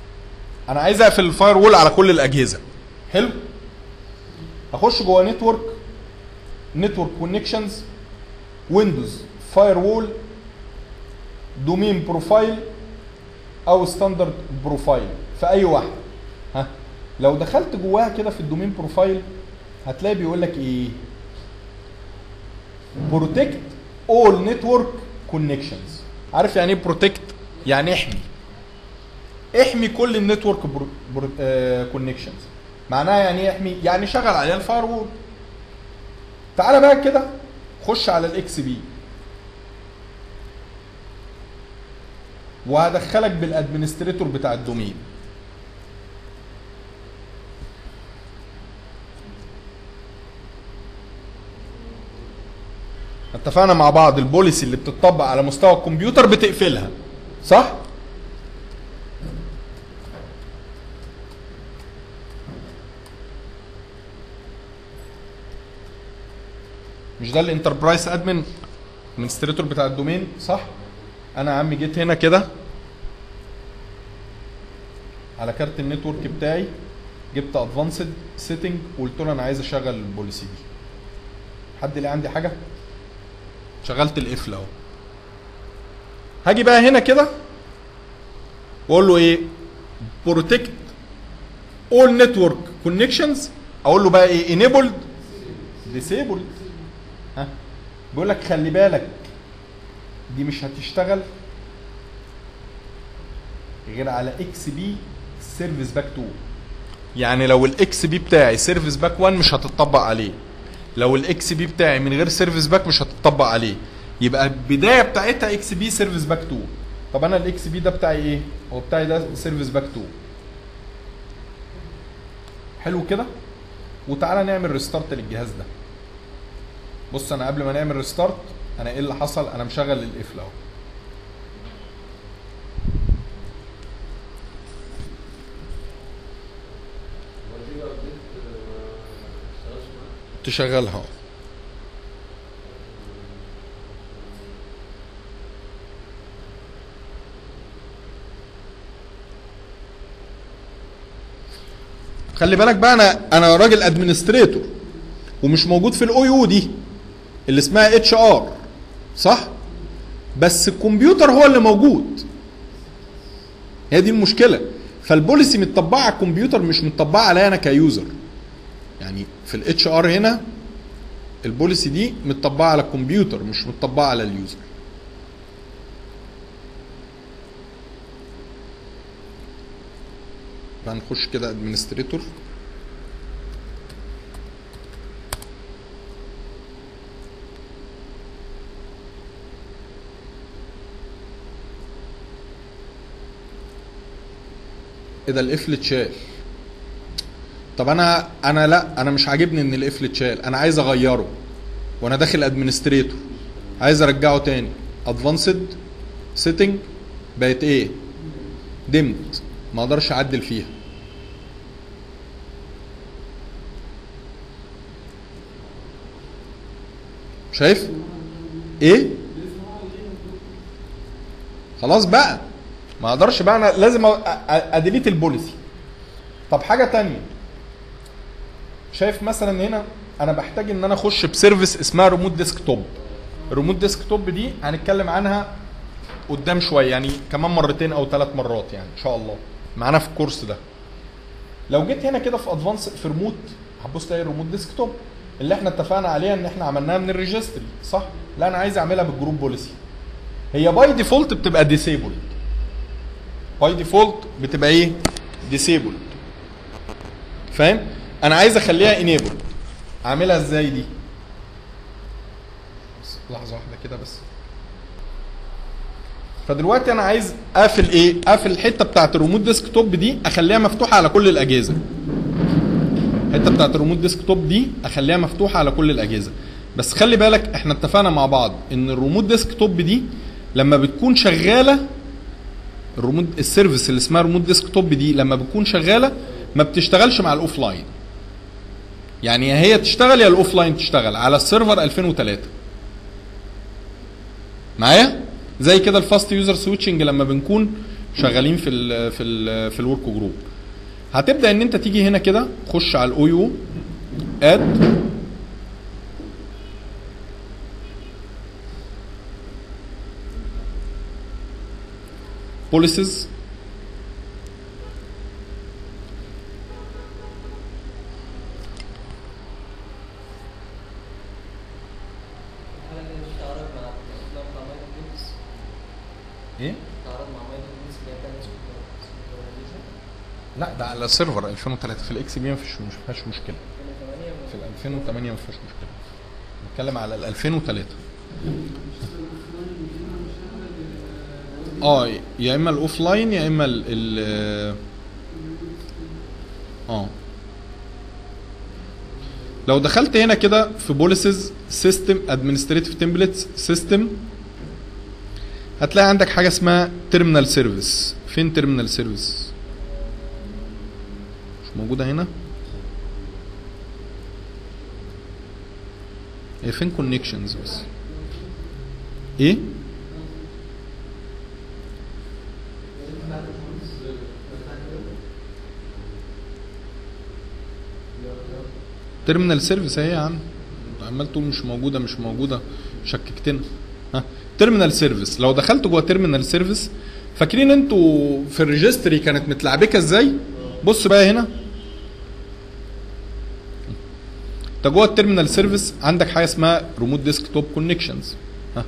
انا عايز اقفل الفاير وول على كل الاجهزه حلو اخش جوه نتورك نتورك كونكشنز ويندوز فاير وول دومين بروفايل او ستاندرد بروفايل في اي واحده ها لو دخلت جواها كده في الدومين بروفايل هتلاقي بيقول لك ايه بروتكت اول نتورك كونكشنز عارف يعني ايه بروتكت يعني احمي احمي كل النتورك كونكشنز معناها يعني ايه احمي يعني شغل عليها الفاير وول تعالى بقى كده خش على الاكس بي وهدخلك بالادمنستريتور بتاع الدومين اتفقنا مع بعض البوليسي اللي بتطبق على مستوى الكمبيوتر بتقفلها صح مش ده الانتربرايز ادمن ادمنستريتور بتاع الدومين صح انا يا عم جيت هنا كده على كارت النتورك بتاعي جبت ادفانسد سيتنج وقلت له انا عايز اشغل البوليسي دي حد اللي عندي حاجه شغلت القفل اهو هاجي بقى هنا كده واقول له ايه بروتكت اول نتورك كونكشنز اقول له بقى ايه انيبلد ديسيبلد ها بيقول لك خلي بالك دي مش هتشتغل غير على اكس بي سيرفيس باك 2 يعني لو الاكس بي بتاعي سيرفيس باك 1 مش هتطبق عليه لو الاكس بي بتاعي من غير سيرفيس باك مش هتطبق عليه يبقى البدايه بتاعتها اكس بي سيرفيس باك 2 طب انا الاكس بي ده بتاعي ايه هو بتاعي ده سيرفيس باك 2 حلو كده وتعالى نعمل ريستارت للجهاز ده بص انا قبل ما نعمل ريستارت انا ايه اللي حصل انا مشغل القفل اهو ودي بقى ابديت ما اشتغلش معاك تشغلها اهو خلي بالك بقى انا انا راجل ادمنستريتور ومش موجود في الاو يو دي اللي اسمها اتش ار صح بس الكمبيوتر هو اللي موجود هي دي المشكله فالبوليسي متطبقه على الكمبيوتر مش متطبقه عليا انا كيوزر يعني في الاتش ار هنا البوليسي دي متطبقه على الكمبيوتر مش متطبقه على اليوزر هنخش كده ادمنستريتور ايه ده القفل اتشال طب انا انا لا انا مش عاجبني ان القفل اتشال انا عايز اغيره وانا داخل ادمنستريتور عايز ارجعه تاني ادفانسد سيتنج بقت ايه ديمت ما اقدرش اعدل فيها شايف ايه خلاص بقى ما اقدرش بقى انا لازم أ- أ- اديليت البوليسي طب حاجه تانية شايف مثلا هنا انا بحتاج ان انا اخش بسيرفيس اسمها ريموت ديسك توب الريموت ديسك توب دي هنتكلم عنها قدام شويه يعني كمان مرتين او ثلاث مرات يعني ان شاء الله معانا في الكورس ده لو جيت هنا كده في ادفانس في ريموت هتبص تلاقي الريموت ديسك توب اللي احنا اتفقنا عليها ان احنا عملناها من الريجستري صح لا انا عايز اعملها بالجروب بوليسي هي باي ديفولت بتبقى ديسيبلد باي ديفولت بتبقى ايه ديسيبلد فاهم انا عايز اخليها انيبل اعملها ازاي دي بس لحظه واحده كده بس فدلوقتي انا عايز اقفل ايه اقفل الحته بتاعت الريموت ديسك توب دي اخليها مفتوحه على كل الاجهزه الحته بتاعت الريموت ديسك توب دي اخليها مفتوحه على كل الاجهزه بس خلي بالك احنا اتفقنا مع بعض ان الريموت ديسك توب دي لما بتكون شغاله الريموت السيرفيس اللي اسمها ريموت ديسك توب دي لما بتكون شغاله ما بتشتغلش مع الاوف لاين يعني يا هي تشتغل يا الاوف لاين تشتغل على السيرفر 2003 معايا زي كده الفاست يوزر سويتشنج لما بنكون شغالين في ال في ال في الورك جروب هتبدا ان انت تيجي هنا كده خش على الاو يو اد policies الحاجة دي بتتعرض مع أفلام مع مايكل بيتس ايه بتتعرض مع مايكل بيتس اللي هي بتعمل سكروليزيشن لا ده على سيرفر 2003 في الاكس بي ما فيش مش فيهاش مشكله 2008 في ال 2008 ما فيهاش مشكله نتكلم على ال 2003 اه يا اما الاوف لاين يا اما ال ال اه لو دخلت هنا كده في بوليسز سيستم ادمنستريتيف تمبلتس سيستم هتلاقي عندك حاجه اسمها تيرمينال سيرفيس فين تيرمينال سيرفيس مش موجوده هنا هي فين كونكشنز بس ايه تيرمينال سيرفيس اهي يا عم أنت عمال تقول مش موجوده مش موجوده شككتنا ها تيرمينال سيرفيس لو دخلت جوه تيرمينال سيرفيس فاكرين انتوا في الريجستري كانت متلعبكه ازاي بص بقى هنا انت جوه التيرمينال سيرفيس عندك حاجه اسمها ريموت ديسك توب كونكشنز ها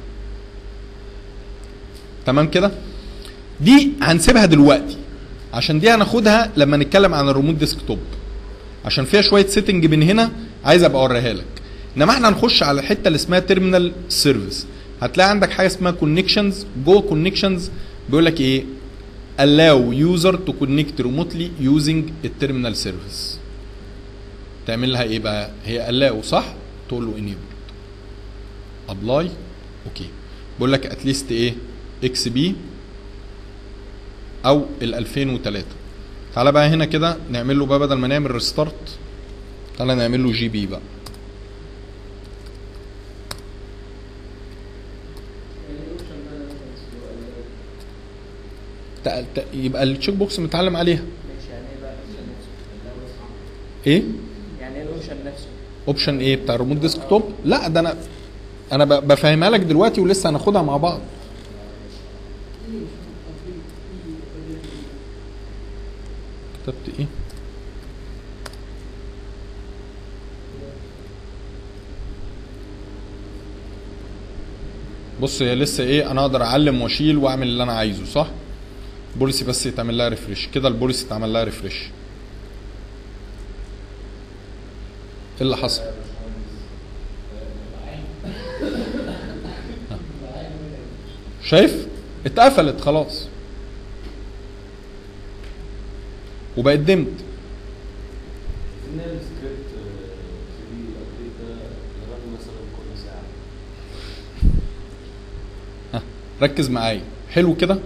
تمام كده دي هنسيبها دلوقتي عشان دي هناخدها لما نتكلم عن الريموت ديسك توب عشان فيها شويه سيتنج من هنا عايز ابقى اوريها لك انما احنا هنخش على الحته اللي اسمها تيرمينال سيرفيس هتلاقي عندك حاجه اسمها كونكشنز جوه كونكشنز بيقول لك ايه allow user to connect remotely using التيرمينال سيرفيس تعمل لها ايه بقى هي allow صح تقول له enable ابلاي اوكي بيقول لك اتليست ايه اكس بي او ال 2003 تعالى بقى هنا كده نعمل له بقى بدل ما نعمل ريستارت تعالى نعمل له جي بي بقى تق- تق- يبقى التشيك بوكس متعلم عليها ماشي يعني ايه بقى الاوبشن نفسه؟ ايه يعني ايه الاوبشن نفسه؟ اوبشن ايه بتاع الريموت ديسك توب لا ده انا انا ب- بفهمها لك دلوقتي ولسه هناخدها مع بعض كتبت ايه بص هي لسه ايه انا اقدر اعلم واشيل واعمل اللي انا عايزه صح بوليسي بس يتعمل لها ريفرش كده البوليسي اتعمل لها ريفرش ايه اللي حصل شايف اتقفلت خلاص وبقت دمت نعمل سكريبت في الابديت ده لغايه مثلا كل ساعه ركز معايا حلو كده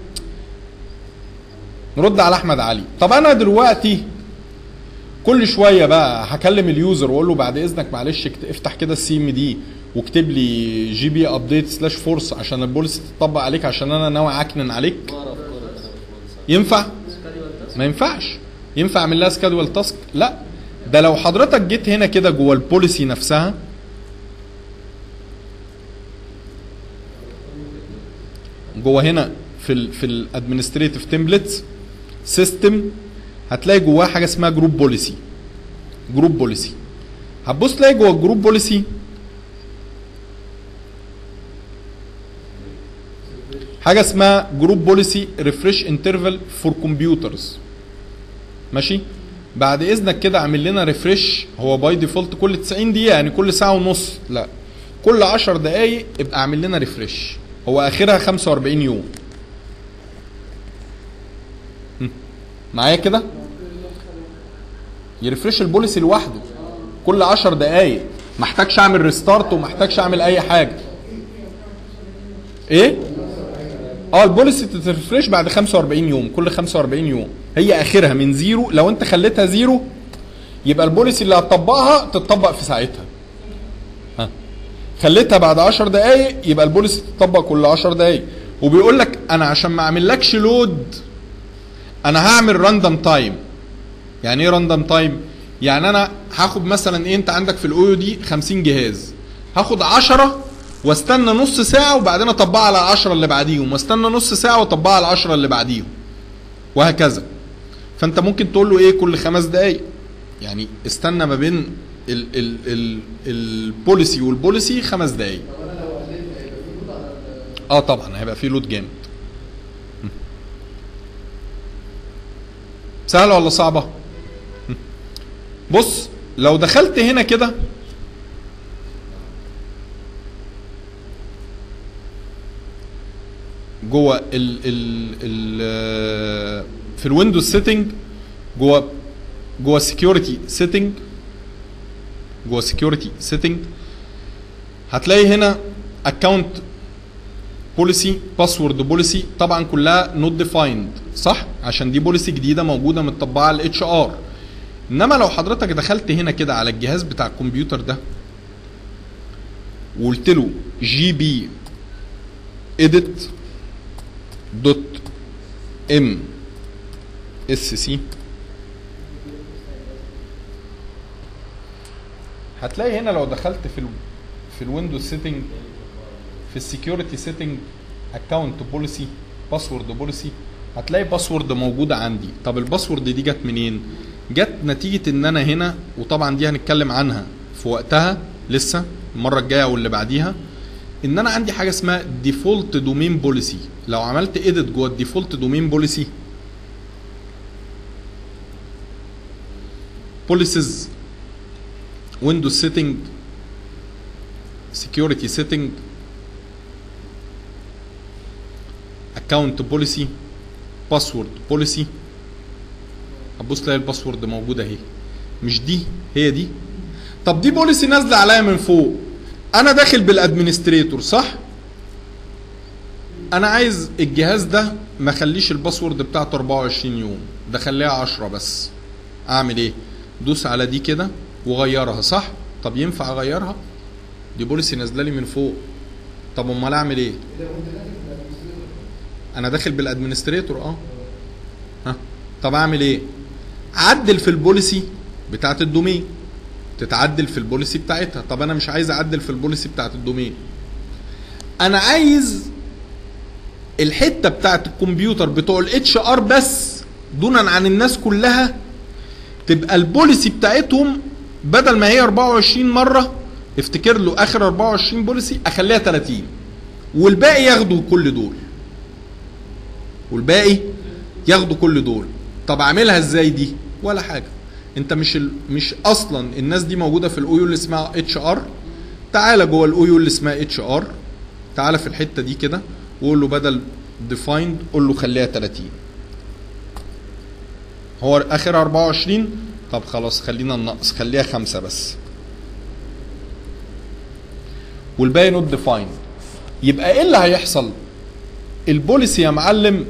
نرد على احمد علي طب انا دلوقتي كل شويه بقى هكلم اليوزر واقول له بعد اذنك معلش اكت- افتح كده السي ام دي واكتب لي جي بي ابديت سلاش فورس عشان البوليسي تطبق عليك عشان انا ناوي اعكنن عليك بعرف كل انا مش مهندس ينفع سكادول تاسك ما ينفعش ينفع اعمل لها سكادول تاسك لا ده لو حضرتك جيت هنا كده جوه البوليسي نفسها جوه هنا في ال في الادمنستريتيف تمبلتس سيستم هتلاقي جواه حاجه اسمها جروب بوليسي جروب بوليسي هتبص تلاقي جوه الجروب بوليسي حاجه اسمها جروب بوليسي ريفرش انترفال فور كمبيوترز ماشي بعد اذنك كده اعمل لنا ريفرش هو باي ديفولت كل 90 دقيقه يعني كل ساعه ونص لا كل 10 دقائق ابقى اعمل لنا ريفرش هو اخرها 45 يوم هم. معايا كده يرفرش البوليسي لوحده كل 10 دقائق ما احتاجش اعمل ريستارت وما احتاجش اعمل اي حاجه ايه اه البوليسي تترفرش بعد 45 يوم كل 45 يوم هي اخرها من زيرو لو انت خليتها زيرو يبقى البوليسي اللي هتطبقها تتطبق في ساعتها ها خليتها بعد 10 دقائق يبقى البوليسي تتطبق كل 10 دقائق وبيقول لك انا عشان ما اعملكش لود انا هعمل راندوم تايم يعني ايه راندم تايم يعني انا هاخد مثلا ايه انت عندك في الاويو دي 50 جهاز هاخد 10 واستنى نص ساعه وبعدين اطبقها على العشرة اللي بعديهم واستنى نص ساعه واطبقها على العشرة اللي بعديهم وهكذا فانت ممكن تقول له ايه كل خمس دقايق يعني استنى ما بين ال ال ال البوليسي والبوليسي خمس دقايق طب انا لو قللت هيبقى في لود على ال- اه طبعا هيبقى فيه لود جامد م. سهله ولا صعبه م. بص لو دخلت هنا كده جوه ال ال ال في الويندوز سيتنج جوه جوه سكيورتي سيتنج جوه سكيورتي سيتنج هتلاقي هنا اكونت بوليسي باسورد بوليسي طبعا كلها نوت ديفايند صح عشان دي بوليسي جديده موجوده متطبقه على الاتش ار انما لو حضرتك دخلت هنا كده على الجهاز بتاع الكمبيوتر ده وقلت له جي بي اديت دوت ام اس سي هتلاقي هنا لو دخلت في ال في الويندوز سيتنج في السكيورتي سيتنج اكونت بوليسي باسورد بوليسي هتلاقي باسورد موجوده عندي طب الباسورد دي جت منين جت نتيجه ان انا هنا وطبعا دي هنتكلم عنها في وقتها لسه المره الجايه واللي بعديها ان انا عندي حاجه اسمها ديفولت دومين بوليسي لو عملت ايديت جوه الديفولت دومين بوليسي بوليسز ويندوز سيتنج سكيورتي سيتنج اكونت بوليسي باسورد بوليسي هتبص تلاقي الباسورد موجوده اهي مش دي هي دي طب دي بوليسي نازله عليا من فوق انا داخل بالادمنستريتور صح انا عايز الجهاز ده ما اخليش الباسورد بتاعته 24 يوم ده خليها 10 بس اعمل ايه دوس على دي كده وغيرها صح طب ينفع اغيرها دي بوليسي نازله لي من فوق طب امال اعمل ايه لو انت داخل في الادمنستريتور انا داخل بالادمنستريتور اه ها طب اعمل ايه عدل في البوليسي بتاعت الدومين تتعدل في البوليسي بتاعتها طب انا مش عايز اعدل في البوليسي بتاعت الدومين انا عايز الحته بتاعت الكمبيوتر بتوع الاتش ار بس دونا عن الناس كلها تبقى البوليسي بتاعتهم بدل ما هي 24 مره افتكر له اخر 24 بوليسي اخليها 30 والباقي ياخدوا كل دول والباقي ياخدوا كل دول طب اعملها ازاي دي ولا حاجه انت مش ال... مش اصلا الناس دي موجوده في الاويو اللي اسمها اتش ار تعالى جوه الاويو اللي اسمها اتش ار تعالى في الحته دي كده وقول له بدل ديفايند قول له خليها 30 هو اخر 24 طب خلاص خلينا النقص خليها خمسة بس والباقي نوت ديفايند يبقى ايه اللي هيحصل البوليسي يا معلم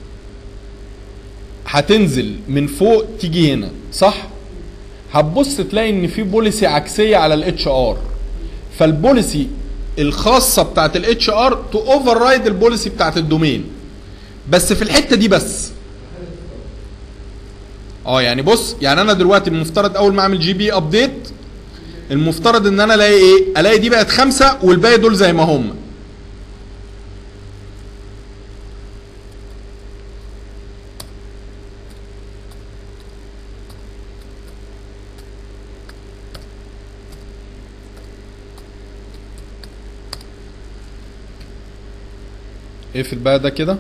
هتنزل من فوق تيجي هنا صح هتبص تلاقي ان في بوليسي عكسيه على الاتش ار فالبوليسي الخاصه بتاعت الاتش ار تو اوفر رايد البوليسي بتاعت الدومين بس في الحته دي بس اه يعني بص يعني انا دلوقتي المفترض اول ما اعمل جي بي ابديت المفترض ان انا الاقي ايه الاقي دي بقت خمسة والباقي دول زي ما هم اقفل بقى ده كده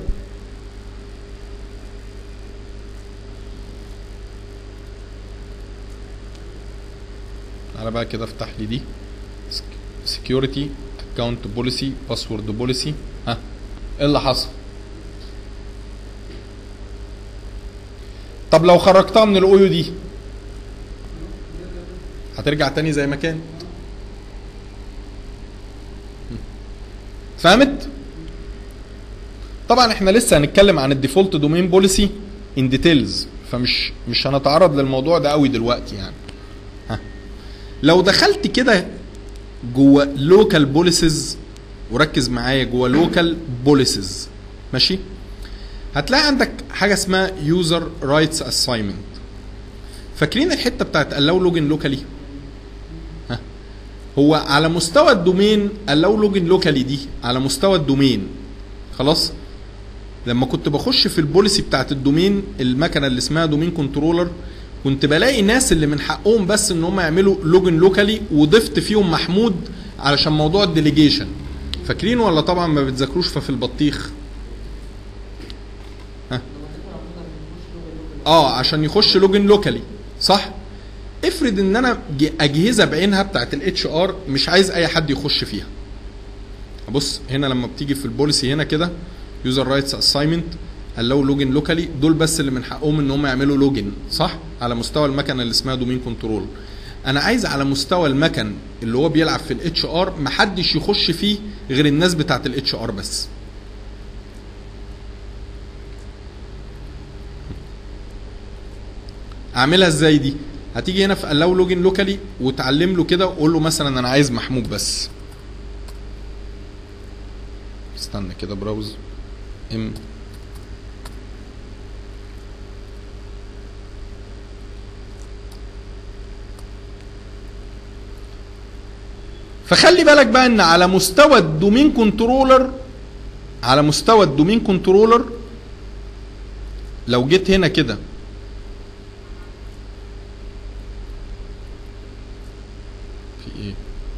تعالى بقى كده افتح لي دي سكيورتي اكونت بوليسي باسورد بوليسي ها ايه اللي حصل طب لو خرجتها من الاويو دي هترجع تاني زي ما كانت فهمت طبعا احنا لسه هنتكلم عن الديفولت دومين بوليسي ان ديتيلز فمش مش هنتعرض للموضوع ده قوي دلوقتي يعني ها لو دخلت كده جوه لوكال بوليسز وركز معايا جوه لوكال بوليسز ماشي هتلاقي عندك حاجه اسمها يوزر رايتس اساينمنت فاكرين الحته بتاعت allow لوجن لوكالي ها هو على مستوى الدومين allow لوجن لوكالي دي على مستوى الدومين خلاص لما كنت بخش في البوليسي بتاعت الدومين المكنه اللي اسمها دومين كنترولر كنت بلاقي ناس اللي من حقهم بس ان هم يعملوا لوجن لوكالي وضفت فيهم محمود علشان موضوع الديليجيشن فاكرين ولا طبعا ما بتذاكروش ففي البطيخ اه عشان يخش لوجن لوكالي صح افرض ان انا ج- اجهزه بعينها بتاعت الاتش ار مش عايز اي حد يخش فيها بص هنا لما بتيجي في البوليسي هنا كده يوزر رايتس اساينمنت allow لوجن لوكالي دول بس اللي من حقهم ان هم يعملوا لوجن صح على مستوى المكنه اللي اسمها دومين كنترول انا عايز على مستوى المكن اللي هو بيلعب في الاتش ار محدش يخش فيه غير الناس بتاعت الاتش ار بس اعملها ازاي دي هتيجي هنا في allow لوجن لوكالي وتعلم له كده وقول له مثلا انا عايز محمود بس استنى كده براوز ام فخلي بالك بقى ان على مستوى الدومين كنترولر على مستوى الدومين كنترولر لو جيت هنا كده في ايه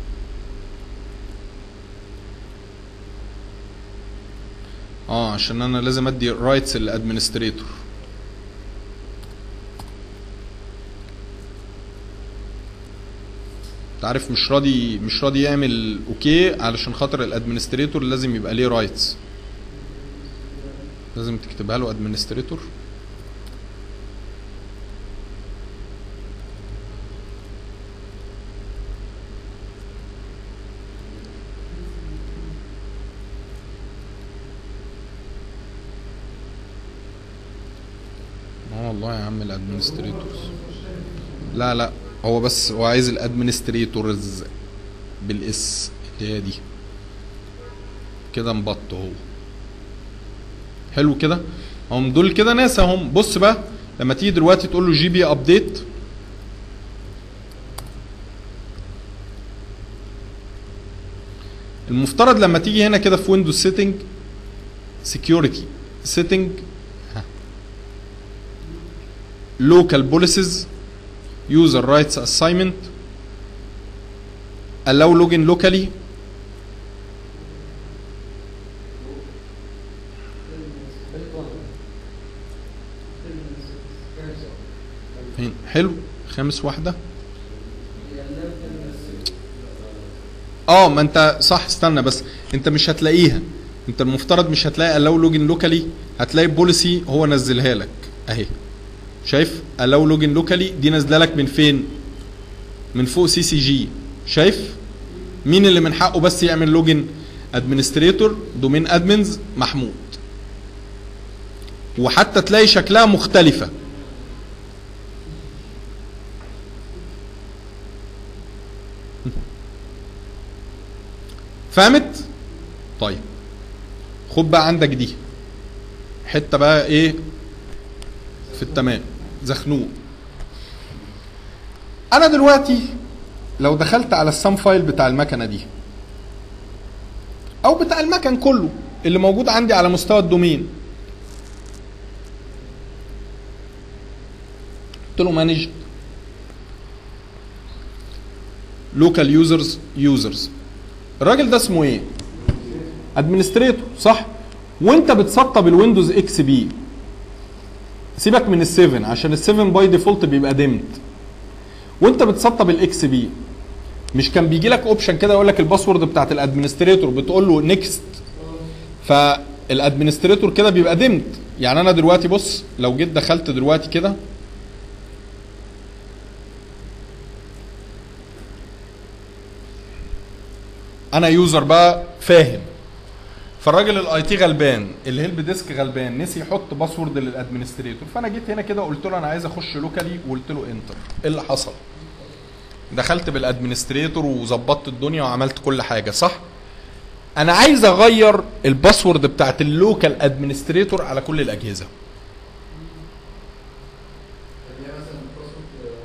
اه عشان انا لازم ادي رايتس للادمنستريتور انت عارف مش راضي مش راضي يعمل اوكي علشان خاطر الادمنستريتور لازم يبقى ليه رايتس لازم تكتبها له ادمنستريتور اه والله يا عم الادمنستريتورز لا لا هو بس هو عايز الادمنستريتورز بالاس اللي هي دي كده انبط هو حلو كده هم دول كده ناس اهم بص بقى لما تيجي دلوقتي تقول له جي بي ابديت المفترض لما تيجي هنا كده في ويندوز سيتنج سكيورتي سيتنج local policies user rights assignment allow login locally فين؟ حلو خامس واحدة اه ما انت صح استنى بس انت مش هتلاقيها انت المفترض مش هتلاقي allow login locally هتلاقي بوليسي هو نزلها لك اهي شايف allow لوجن لوكالي دي نازله لك من فين من فوق سي سي جي شايف مين اللي من حقه بس يعمل لوجن ادمنستريتور دومين ادمنز محمود وحتى تلاقي شكلها مختلفه فهمت طيب خد بقى عندك دي حته بقى ايه في التمام زخنوق انا دلوقتي لو دخلت على السام فايل بتاع المكنه دي او بتاع المكن كله اللي موجود عندي على مستوى الدومين قلت له مانج لوكال يوزرز يوزرز الراجل ده اسمه ايه ادمنستريتور صح وانت بتسطب الويندوز اكس بي سيبك من ال7 عشان ال7 باي ديفولت بيبقى ديمت وانت بتسطب الاكس بي مش كان بيجي لك اوبشن كده يقول لك الباسورد بتاعت الادمنستريتور بتقول له نيكست فالادمنستريتور كده بيبقى ديمت يعني انا دلوقتي بص لو جيت دخلت دلوقتي كده انا يوزر بقى فاهم فالراجل الاي تي غلبان الهيلب ديسك غلبان نسي يحط باسورد للادمنستريتور فانا جيت هنا كده قلت له انا عايز اخش لوكالي وقلت له انتر ايه اللي حصل دخلت بالادمنستريتور وظبطت الدنيا وعملت كل حاجه صح انا عايز اغير الباسورد بتاعت اللوكال ادمنستريتور على كل الاجهزه اللي هي مثلا باسورد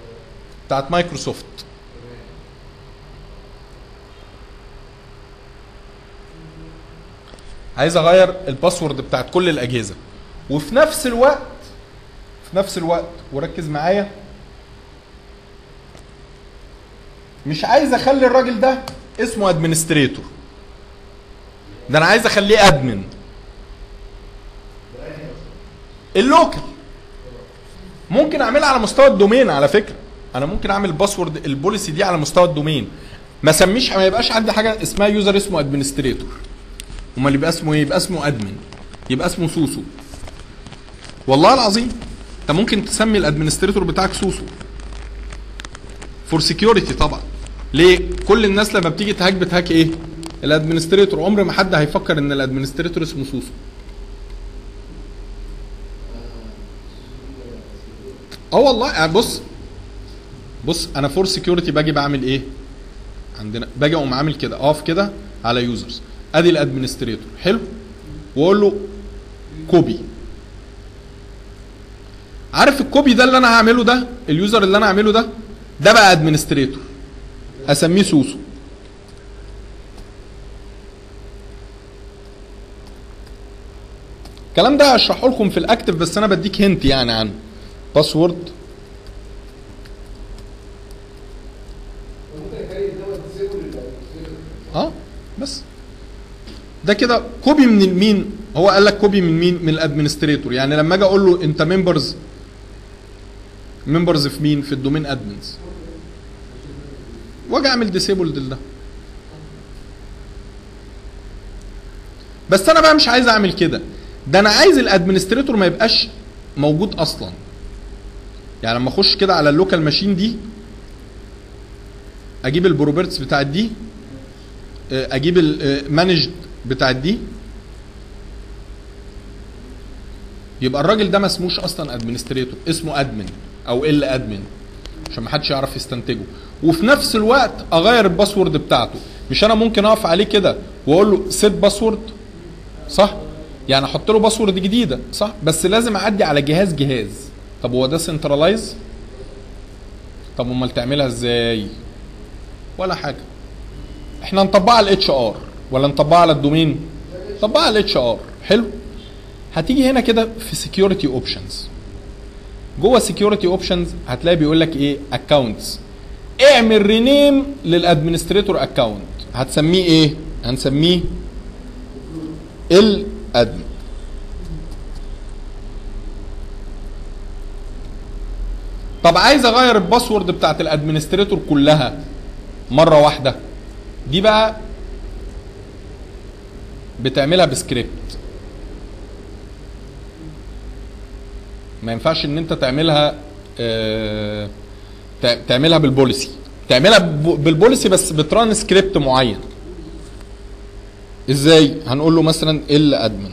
بتاعت مايكروسوفت عايز اغير الباسورد بتاعت كل الاجهزه وفي نفس الوقت في نفس الوقت وركز معايا مش عايز اخلي الراجل ده اسمه ادمنستريتور ده انا عايز اخليه ادمن اللوكال ممكن اعملها على مستوى الدومين على فكره انا ممكن اعمل باسورد البوليسي دي على مستوى الدومين ما اسميش ما يبقاش عندي حاجه اسمها يوزر اسمه ادمنستريتور امال يبقى اسمه ايه يبقى اسمه ادمن يبقى اسمه سوسو والله العظيم انت ممكن تسمي الادمنستريتور بتاعك سوسو فور سكيورتي طبعا ليه كل الناس لما بتيجي تهاك بتهاك ايه الادمنستريتور عمر ما حد هيفكر ان الادمنستريتور اسمه سوسو اه والله يعني بص بص انا فور سكيورتي باجي بعمل ايه عندنا باجي اقوم عامل كده اقف كده على يوزرز ادي الادمنستريتور حلو واقول له كوبي عارف الكوبي ده اللي انا هعمله ده اليوزر اللي انا هعمله ده ده بقى ادمنستريتور اسميه سوسو الكلام ده هشرحه لكم في الاكتف بس انا بديك هنت يعني عنه باسورد ممكن اخلي دوت ديسيبل للادمنستريتور اه بس ده كده كوبي من مين هو قال لك كوبي من مين من الادمنستريتور يعني لما اجي اقول له انت ممبرز ممبرز في مين في الدومين ادمنز واجي اعمل ديسيبل ده بس انا بقى مش عايز اعمل كده ده انا عايز الادمنستريتور ما يبقاش موجود اصلا يعني لما اخش كده على اللوكال ماشين دي اجيب البروبرتس بتاعت دي آه، اجيب المانجد بتاعت دي يبقى الراجل ده ما اسموش اصلا ادمنستريتور اسمه ادمن او ال ادمن عشان ما حدش يعرف يستنتجه وفي نفس الوقت اغير الباسورد بتاعته مش انا ممكن اقف عليه كده واقول له سيت باسورد صح يعني احط له باسورد جديده صح بس لازم اعدي على جهاز جهاز طب هو ده سنترلايز طب امال تعملها ازاي ولا حاجه احنا نطبقها على الاتش ار ولا نطبقها على الدومين نطبقها على الاتش ار حلو هتيجي هنا كده في سكيورتي اوبشنز جوه سكيورتي اوبشنز هتلاقي بيقول لك ايه اكونتس اعمل رينيم للادمنستريتور اكونت هتسميه ايه هنسميه الادمن طب عايز اغير الباسورد بتاعت الادمنستريتور كلها مره واحده دي بقى بتعملها بسكريبت ما ينفعش ان انت تعملها آه، تع- تعملها بالبوليسي تعملها ب- بالبوليسي بس بتران سكريبت معين ازاي هنقول له مثلا ال ادمن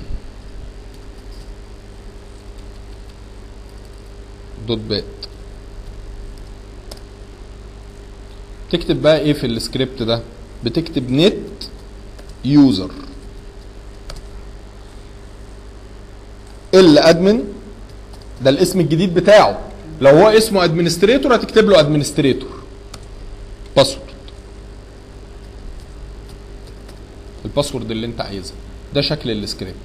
دوت بات تكتب بقى ايه في السكريبت ده بتكتب نت يوزر ال ادمن ده الاسم الجديد بتاعه لو هو اسمه ادمنستريتور هتكتب له ادمنستريتور باسورد الباسورد اللي انت عايزها ده شكل السكريبت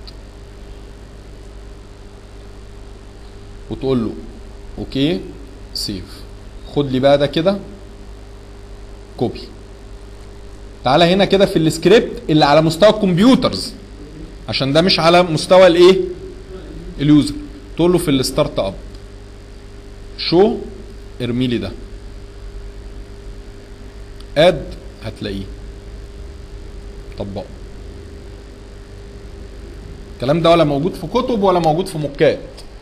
وتقول له اوكي سيف خد لي بقى ده كده كوبي تعالى هنا كده في السكريبت اللي على مستوى الكمبيوترز عشان ده مش على مستوى الايه اليوزر تقول له في الستارت اب شو ارمي لي ده اد هتلاقيه طبقه الكلام ده ولا موجود في كتب ولا موجود في مكات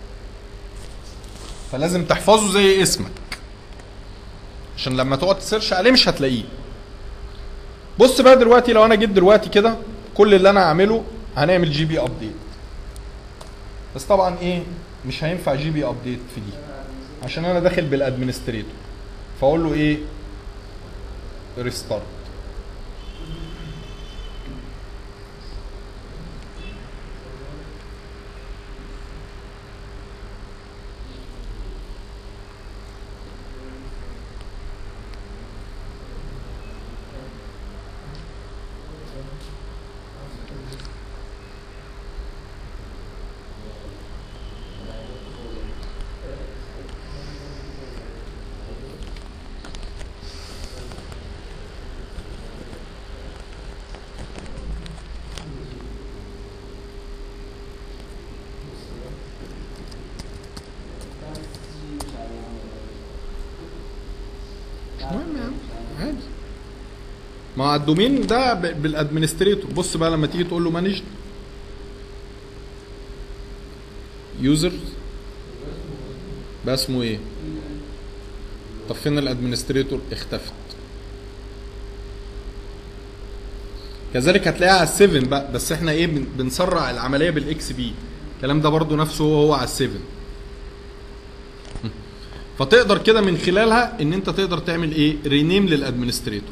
فلازم تحفظه زي اسمك عشان لما تقعد تسيرش عليه مش هتلاقيه بص بقى دلوقتي لو انا جيت دلوقتي كده كل اللي انا هعمله هنعمل جي بي ابديت بس طبعا ايه مش هينفع جي بي ابديت في دي عشان انا داخل بالادمنستريتور فاقول له ايه ريستارت المهم يا عم عادي ما هو الدومين ده ب- بالادمنستريتور بص بقى لما تيجي تقول له مانج يوزر بقى اسمه ايه طب فين الادمنستريتور اختفت كذلك هتلاقيها على ال7 بقى بس احنا ايه بن- بنسرع العمليه بالاكس بي الكلام ده برضو نفسه هو هو على ال7 فتقدر كده من خلالها ان انت تقدر تعمل ايه رينيم للادمنستريتور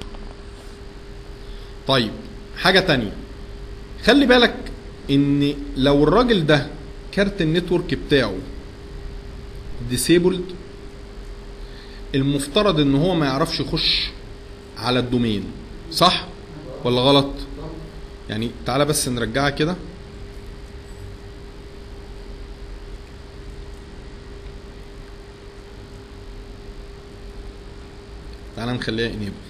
طيب حاجه تانية خلي بالك ان لو الراجل ده كارت النتورك بتاعه ديسيبلد المفترض ان هو ما يعرفش يخش على الدومين صح ولا غلط يعني تعالى بس نرجعها كده تعالى نخليها enabled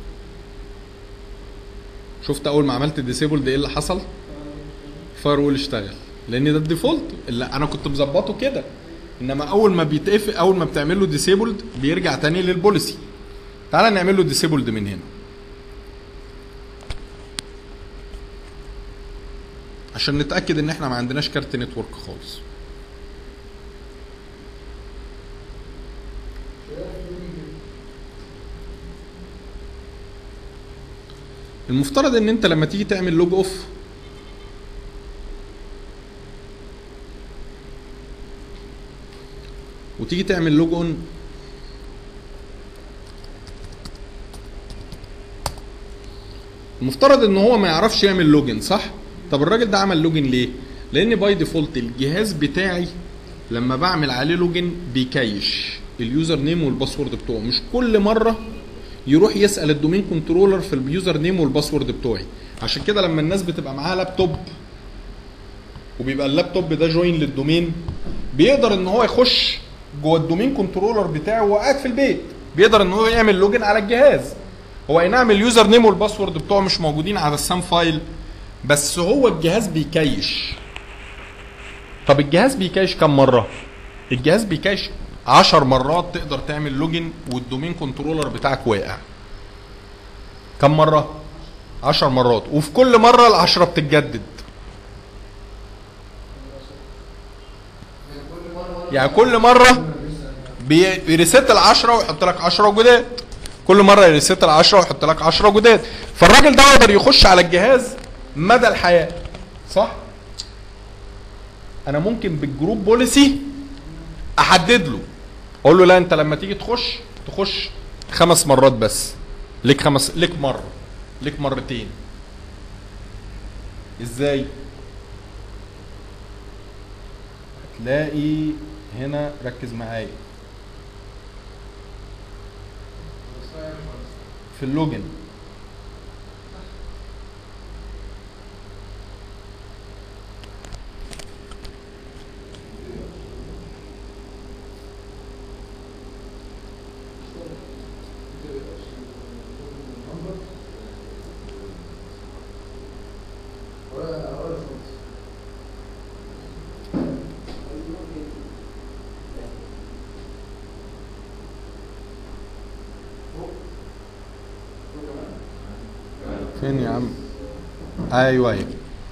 شفت اول ما عملت ديسيبل ده ايه اللي حصل فاير وول اشتغل لان ده الديفولت اللي انا كنت مظبطه كده انما اول ما بيتقفل اول ما بتعمل له ديسيبلد بيرجع تاني للبوليسي تعالى نعمل له ديسيبلد من هنا عشان نتاكد ان احنا ما عندناش كارت نتورك خالص المفترض ان انت لما تيجي تعمل لوج اوف وتيجي تعمل لوج اون المفترض ان هو ما يعرفش يعمل لوجن صح طب الراجل ده عمل لوجن ليه لان باي ديفولت الجهاز بتاعي لما بعمل عليه لوجن بيكيش اليوزر نيم والباسورد بتوعه مش كل مره يروح يسال الدومين كنترولر في اليوزر نيم والباسورد بتوعي عشان كده لما الناس بتبقى معاها لابتوب وبيبقى اللابتوب ده جوين للدومين بيقدر ان هو يخش جوه الدومين كنترولر بتاعه وهو قاعد في البيت بيقدر ان هو يعمل لوجن على الجهاز هو اي نعم اليوزر نيم والباسورد بتوعه مش موجودين على السام فايل بس هو الجهاز بيكيش طب الجهاز بيكيش كم مره الجهاز بيكيش 10 مرات تقدر تعمل لوجن والدومين كنترولر بتاعك واقع كم مره 10 مرات وفي كل مره العشرة بتتجدد يعني كل مره بي- بيريست العشرة ويحط لك 10 جداد كل مره يريست العشرة ويحط لك 10 جداد فالراجل ده يقدر يخش على الجهاز مدى الحياه صح انا ممكن بالجروب بوليسي احدد له اقول له لا انت لما تيجي تخش تخش خمس مرات بس ليك خمس ليك مره ليك مرتين ازاي هتلاقي هنا ركز معايا في اللوجن فين يا عم ايوه ايوه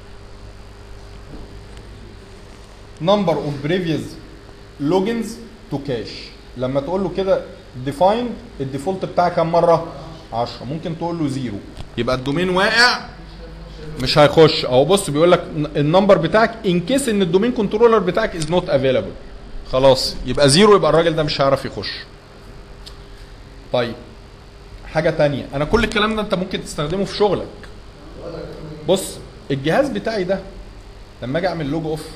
نمبر اوف بريفيوس لوجنز تو كاش لما تقول له كده ديفاين الديفولت بتاعها كام مره 10 ممكن تقول له زيرو يبقى الدومين واقع مش هيخش اهو بص بيقول لك النمبر بتاعك ان كيس ان الدومين كنترولر بتاعك از نوت افيلابل خلاص يبقى زيرو يبقى الراجل ده مش هيعرف يخش طيب حاجه تانية انا كل الكلام ده انت ممكن تستخدمه في شغلك بص الجهاز بتاعي ده لما اجي اعمل لوج اوف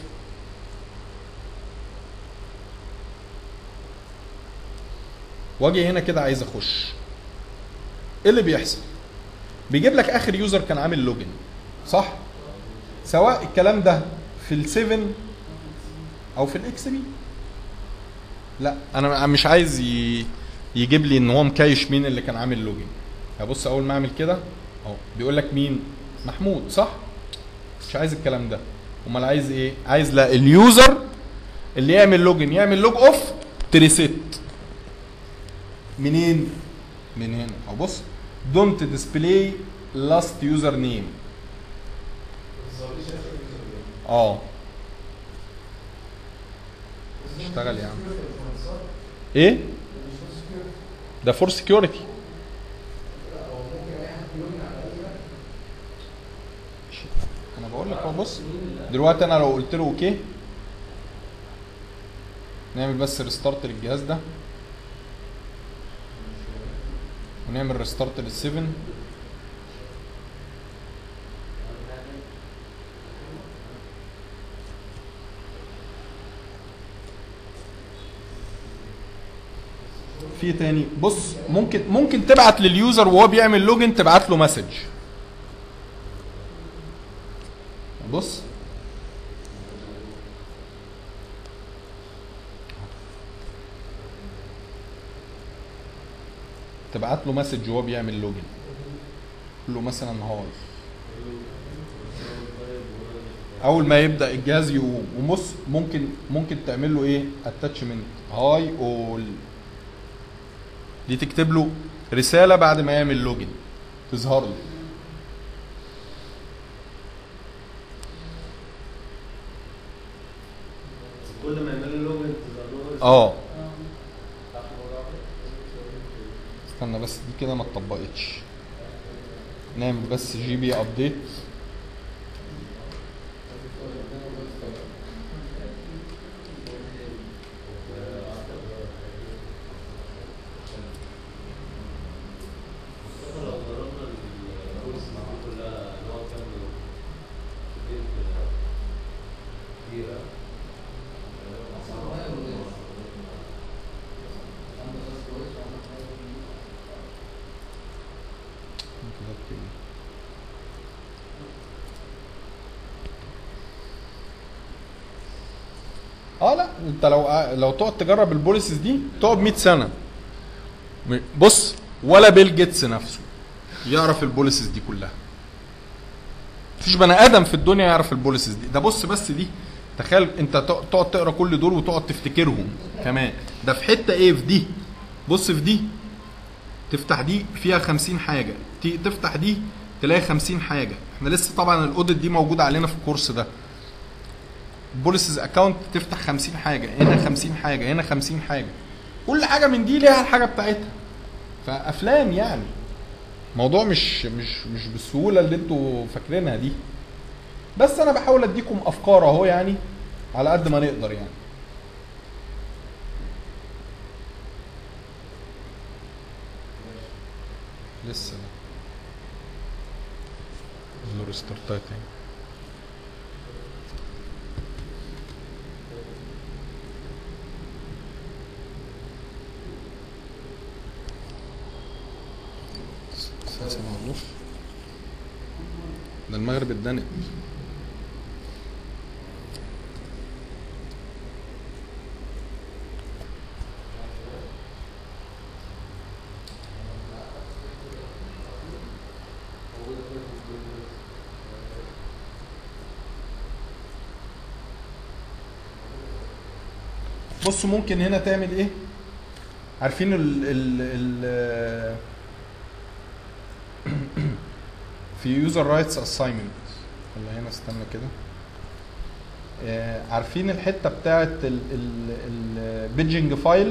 واجي هنا كده عايز اخش ايه اللي بيحصل بيجيب لك اخر يوزر كان عامل لوجن صح سواء الكلام ده في ال7 او في الاكس بي لا انا مش عايز ي... يجيب لي ان هو مكايش مين اللي كان عامل لوجن هبص اول ما اعمل كده اهو بيقول لك مين محمود صح مش عايز الكلام ده امال عايز ايه عايز لا اليوزر اللي يعمل لوجن يعمل لوج اوف تريست منين من هنا او بص don't display last user name اه اشتغل يا عم ايه ده فور سكيورتي انا بقول لك اهو بص دلوقتي انا لو قلت له اوكي نعمل بس ريستارت للجهاز ده ونعمل ريستارت لل7 في تاني بص ممكن ممكن تبعت لليوزر وهو بيعمل لوجن تبعت له مسج بص تبعت له مسج وهو بيعمل لوجن قول له مثلا هاي اول ما يبدا الجهاز يقوم وبص ممكن ممكن تعمل له ايه اتاتشمنت هاي اول دي تكتب له رساله بعد ما يعمل لوجن تظهر له كل ما يعملوا لوجن تظهر له اه استنى بس دي كده ما اتطبقتش نعمل بس جي بي ابديت لو ضربنا الكورس دي كلها اللي هو كان كتيرة كتبت ايه اه لا انت لو لو تقعد تجرب البوليسز دي تقعد 100 سنه م- بص ولا بيل جيتس نفسه يعرف البوليسز دي كلها مفيش بني ادم في الدنيا يعرف البوليسز دي ده بص بس دي تخيل انت تق- تقعد تقرا كل دول وتقعد تفتكرهم كمان ده في حته ايه في دي بص في دي تفتح دي فيها 50 حاجه تي- تفتح دي تلاقي 50 حاجه احنا لسه طبعا الاوديت دي موجوده علينا في الكورس ده بوليسز اكونت تفتح 50 حاجه هنا 50 حاجه هنا 50 حاجه كل حاجه من دي ليها الحاجه بتاعتها فافلام يعني موضوع مش مش مش بالسهوله اللي انتوا فاكرينها دي بس انا بحاول اديكم افكار اهو يعني على قد ما نقدر يعني لسه ده نور ستارتات يعني الساعة سبعة ونص ده المغرب اتدنت بصوا ممكن هنا تعمل ايه عارفين ال ال ال في يوزر رايتس اساينمنت ولا هنا استنى كده آه، عارفين الحته بتاعت البيدجنج فايل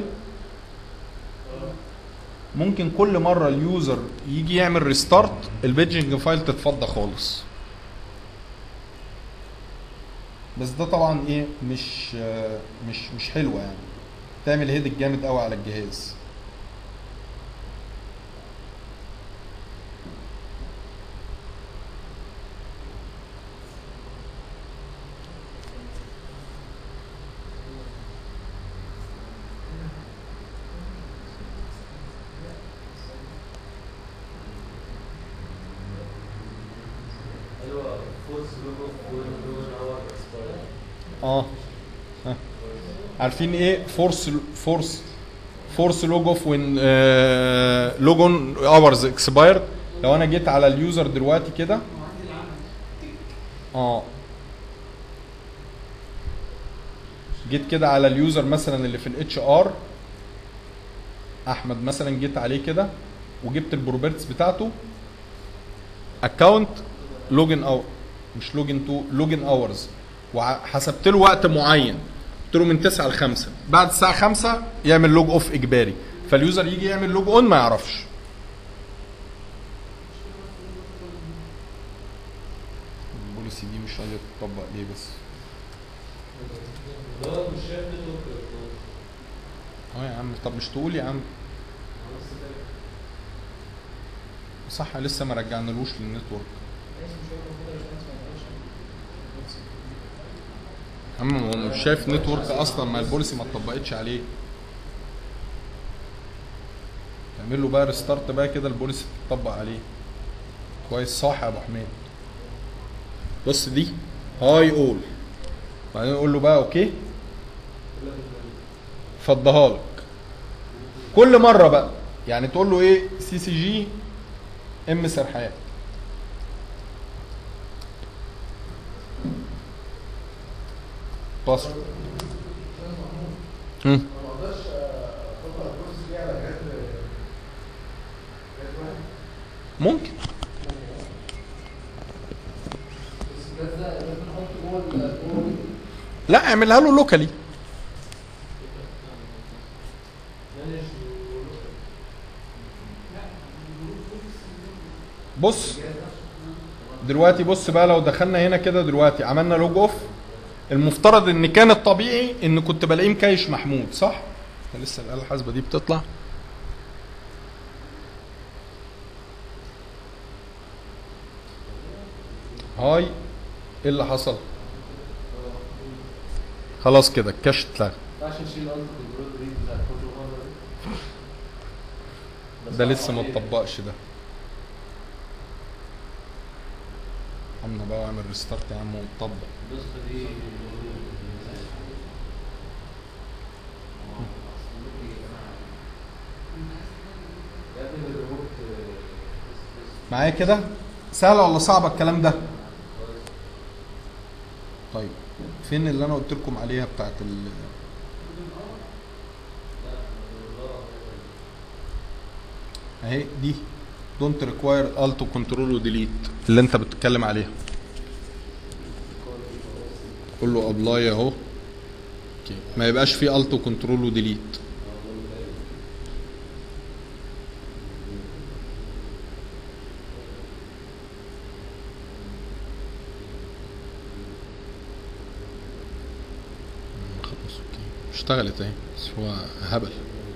ممكن كل مره اليوزر يجي يعمل ريستارت البيدجنج فايل تتفضى خالص بس ده طبعا ايه مش آه، مش مش حلوه يعني تعمل هيدك جامد قوي على الجهاز ايوه فورس لوجو لوجو اور اكسباير اه ها. عارفين ايه فورس فورس فورس لوج اوف وين لوجون اورز اكسبايرد لو انا جيت على اليوزر دلوقتي كده اه جيت كده على اليوزر مثلا اللي في الاتش ار احمد مثلا جيت عليه كده وجبت البروبرتس بتاعته اكونت لوجن او مش لوجن تو لوجن اورز وحسبت له وقت معين قلت له من 9 ل 5 بعد الساعه 5 يعمل لوج اوف اجباري فاليوزر يجي يعمل لوج اون ما يعرفش البوليسي دي مش عايزه تطبق ليه بس ده مش شايف نتورك اه يا عم طب مش تقول يا عم صح لسه ما رجعنالوش للنتورك يا عم هو مش شايف نتورك اصلا ما البوليسي ما اتطبقتش عليه تعمل له بقى ريستارت بقى كده البوليسي تطبق عليه كويس صح يا ابو حميد بص دي هاي اول بعدين نقول له بقى اوكي فضها لك كل مره بقى يعني تقول له ايه سي سي جي ام سرحان باسورد ما اقدرش اطبق الكورس دي على جهاز جهاز واحد ممكن بس الجهاز ده لازم نحطه جوه ال- جوه ال- لا اعملها له لوكالي بص دلوقتي بص بقى لو دخلنا هنا كده دلوقتي عملنا لوج اوف المفترض ان كان الطبيعي ان كنت بلاقيه مكايش محمود صح؟ لسه الاله الحاسبه دي بتطلع هاي ايه اللي حصل؟ خلاص كده الكاش اتلغى ما ينفعش نشيل الالت كنترول ريد بتاع كل مره دي ده لسه ما اتطبقش ده عمنا بقى اعمل ريستارت يا عم وطبق النسخه دي يا ابني الريموت معايا كده سهل ولا صعب الكلام ده طيب فين اللي انا قلت لكم عليها بتاعت ال اهي دي دونت ريكواير التو كنترول وديليت اللي انت بتتكلم عليها قول له ابلاي اهو اوكي ما يبقاش فيه التو كنترول وديليت خلاص اوكي اشتغلت اهي بس هو هبل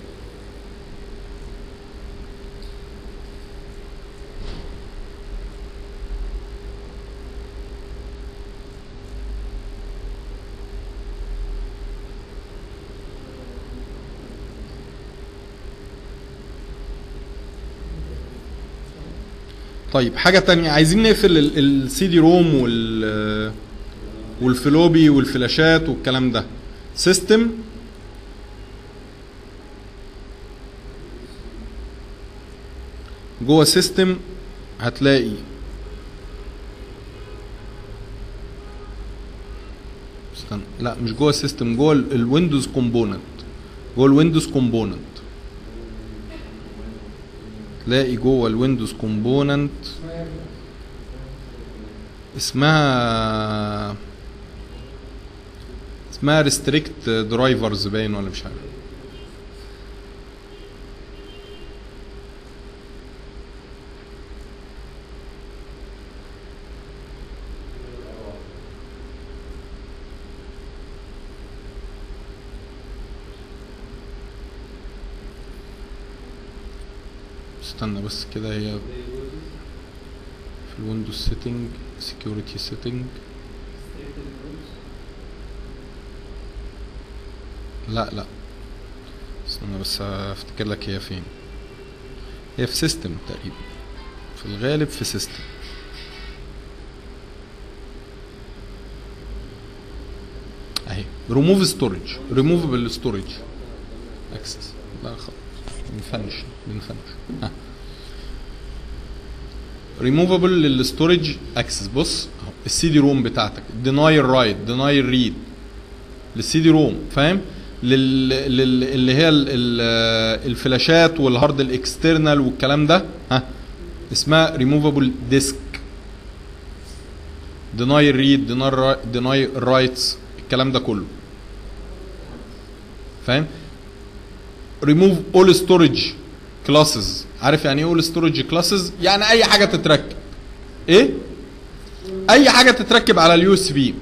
طيب حاجة تانية عايزين نقفل السي دي روم وال والفلوبي والفلاشات والكلام ده سيستم جوه سيستم هتلاقي استنى لا مش جوه السيستم جوه الويندوز كومبوننت جوه الويندوز كومبوننت تلاقي جوه الويندوز كومبوننت اسمها اسمها ريستريكت درايفرز باين ولا مش عارف استنى بس كده هي في الويندوز سيتنج سكيورتي سيتنج لا لا استنى بس افتكر لك هي فين هي في سيستم تقريبا في الغالب في سيستم اهي ريموف ستورج ريموفبل ستورج اكسس لا خلاص بنفنش بنفنش ها ريموفبل للستورج اكسس بص اهو السي دي روم بتاعتك ديناي الرايت ديناي الريد للسي دي روم فاهم لل... لل... اللي هي ال... ال... الفلاشات والهارد الاكسترنال والكلام ده ها اسمها ريموفابل ديسك ديناي ريد ديناي رايتس الكلام ده كله فاهم ريموف اول ستورج كلاسز عارف يعني ايه اول ستورج كلاسز يعني اي حاجه تتركب ايه اي حاجه تتركب على اليو اس بي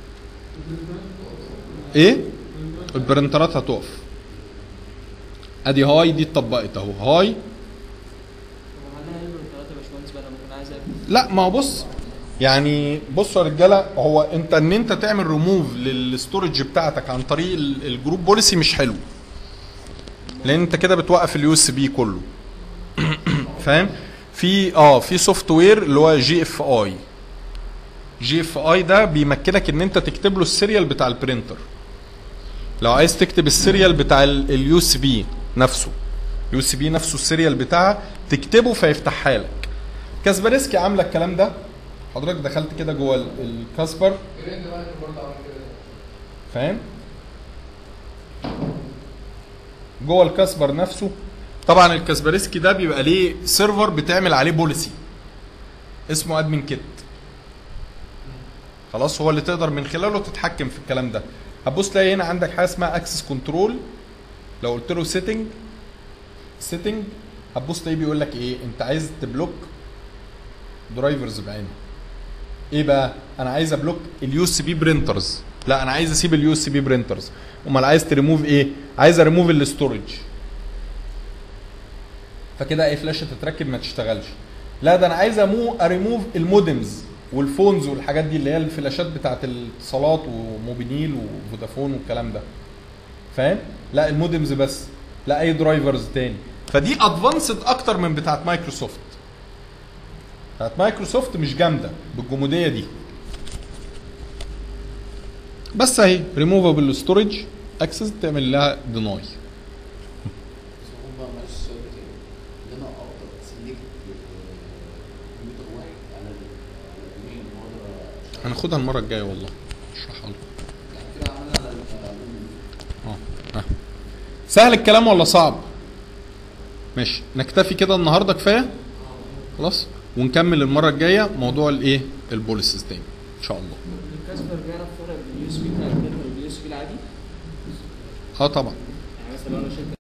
ايه البرنترات هتقف ادي هاي دي اتطبقت اهو هاي طب هنعمل ثلاثة يا باشمهندس بقى لما كنا عايز أقفل. لا ما هو بص يعني بصوا يا رجاله هو انت ان انت تعمل ريموف للستورج بتاعتك عن طريق ال- الجروب بوليسي مش حلو لان انت كده بتوقف اليو اس بي كله فاهم في اه في سوفت وير اللي هو جي اف اي جي اف اي ده بيمكنك ان انت تكتب له السيريال بتاع البرينتر لو عايز تكتب السيريال بتاع اليو اس بي نفسه يو اس بي نفسه السيريال بتاعها تكتبه فيفتحها لك كاسبرسكي عامله الكلام ده حضرتك دخلت كده جوه ال- الكاسبر جريند مانجر برضه عمل كده فاهم جوه الكاسبر نفسه طبعا الكاسبرسكي ده بيبقى ليه سيرفر بتعمل عليه بوليسي اسمه ادمن كيت خلاص هو اللي تقدر من خلاله تتحكم في الكلام ده هتبص تلاقي هنا عندك حاجه اسمها اكسس كنترول لو قلت له سيتنج سيتنج هتبص تلاقيه بيقول لك ايه انت عايز تبلوك درايفرز بعينه ايه بقى انا عايز ابلوك اليو اس بي برينترز لا انا عايز اسيب اليو اس بي برينترز امال عايز تريموف ايه عايز اريموف الاستورج فكده اي فلاشه تتركب ما تشتغلش لا ده انا عايز امو اريموف المودمز والفونز والحاجات دي اللي هي الفلاشات بتاعت الاتصالات وموبينيل وفودافون والكلام ده فاهم لا المودمز بس لا اي درايفرز تاني فدي ادفانسد اكتر من بتاعت مايكروسوفت بتاعت مايكروسوفت مش جامده بالجموديه دي بس اهي ريموفابل ستورج اكسس تعمل لها ديناي بس هو بقى معلش السؤال ده تاني ان انا اقدر اسلكت كمبيوتر واحد على ال- على الاثنين واقدر اشتغل هناخدها المره الجايه والله اشرحها لكم يعني كده اعملها على ال- على ال- اه اه سهل الكلام ولا صعب ماشي نكتفي كده النهارده كفايه خلاص ونكمل المره الجايه موضوع الايه البوليسز تاني ان شاء الله الكاسبر بيعرف فرق بين اليو اس بي بتاع البرينتر واليو اس بي العادي اه طبعا يعني مثلا لو انا شركه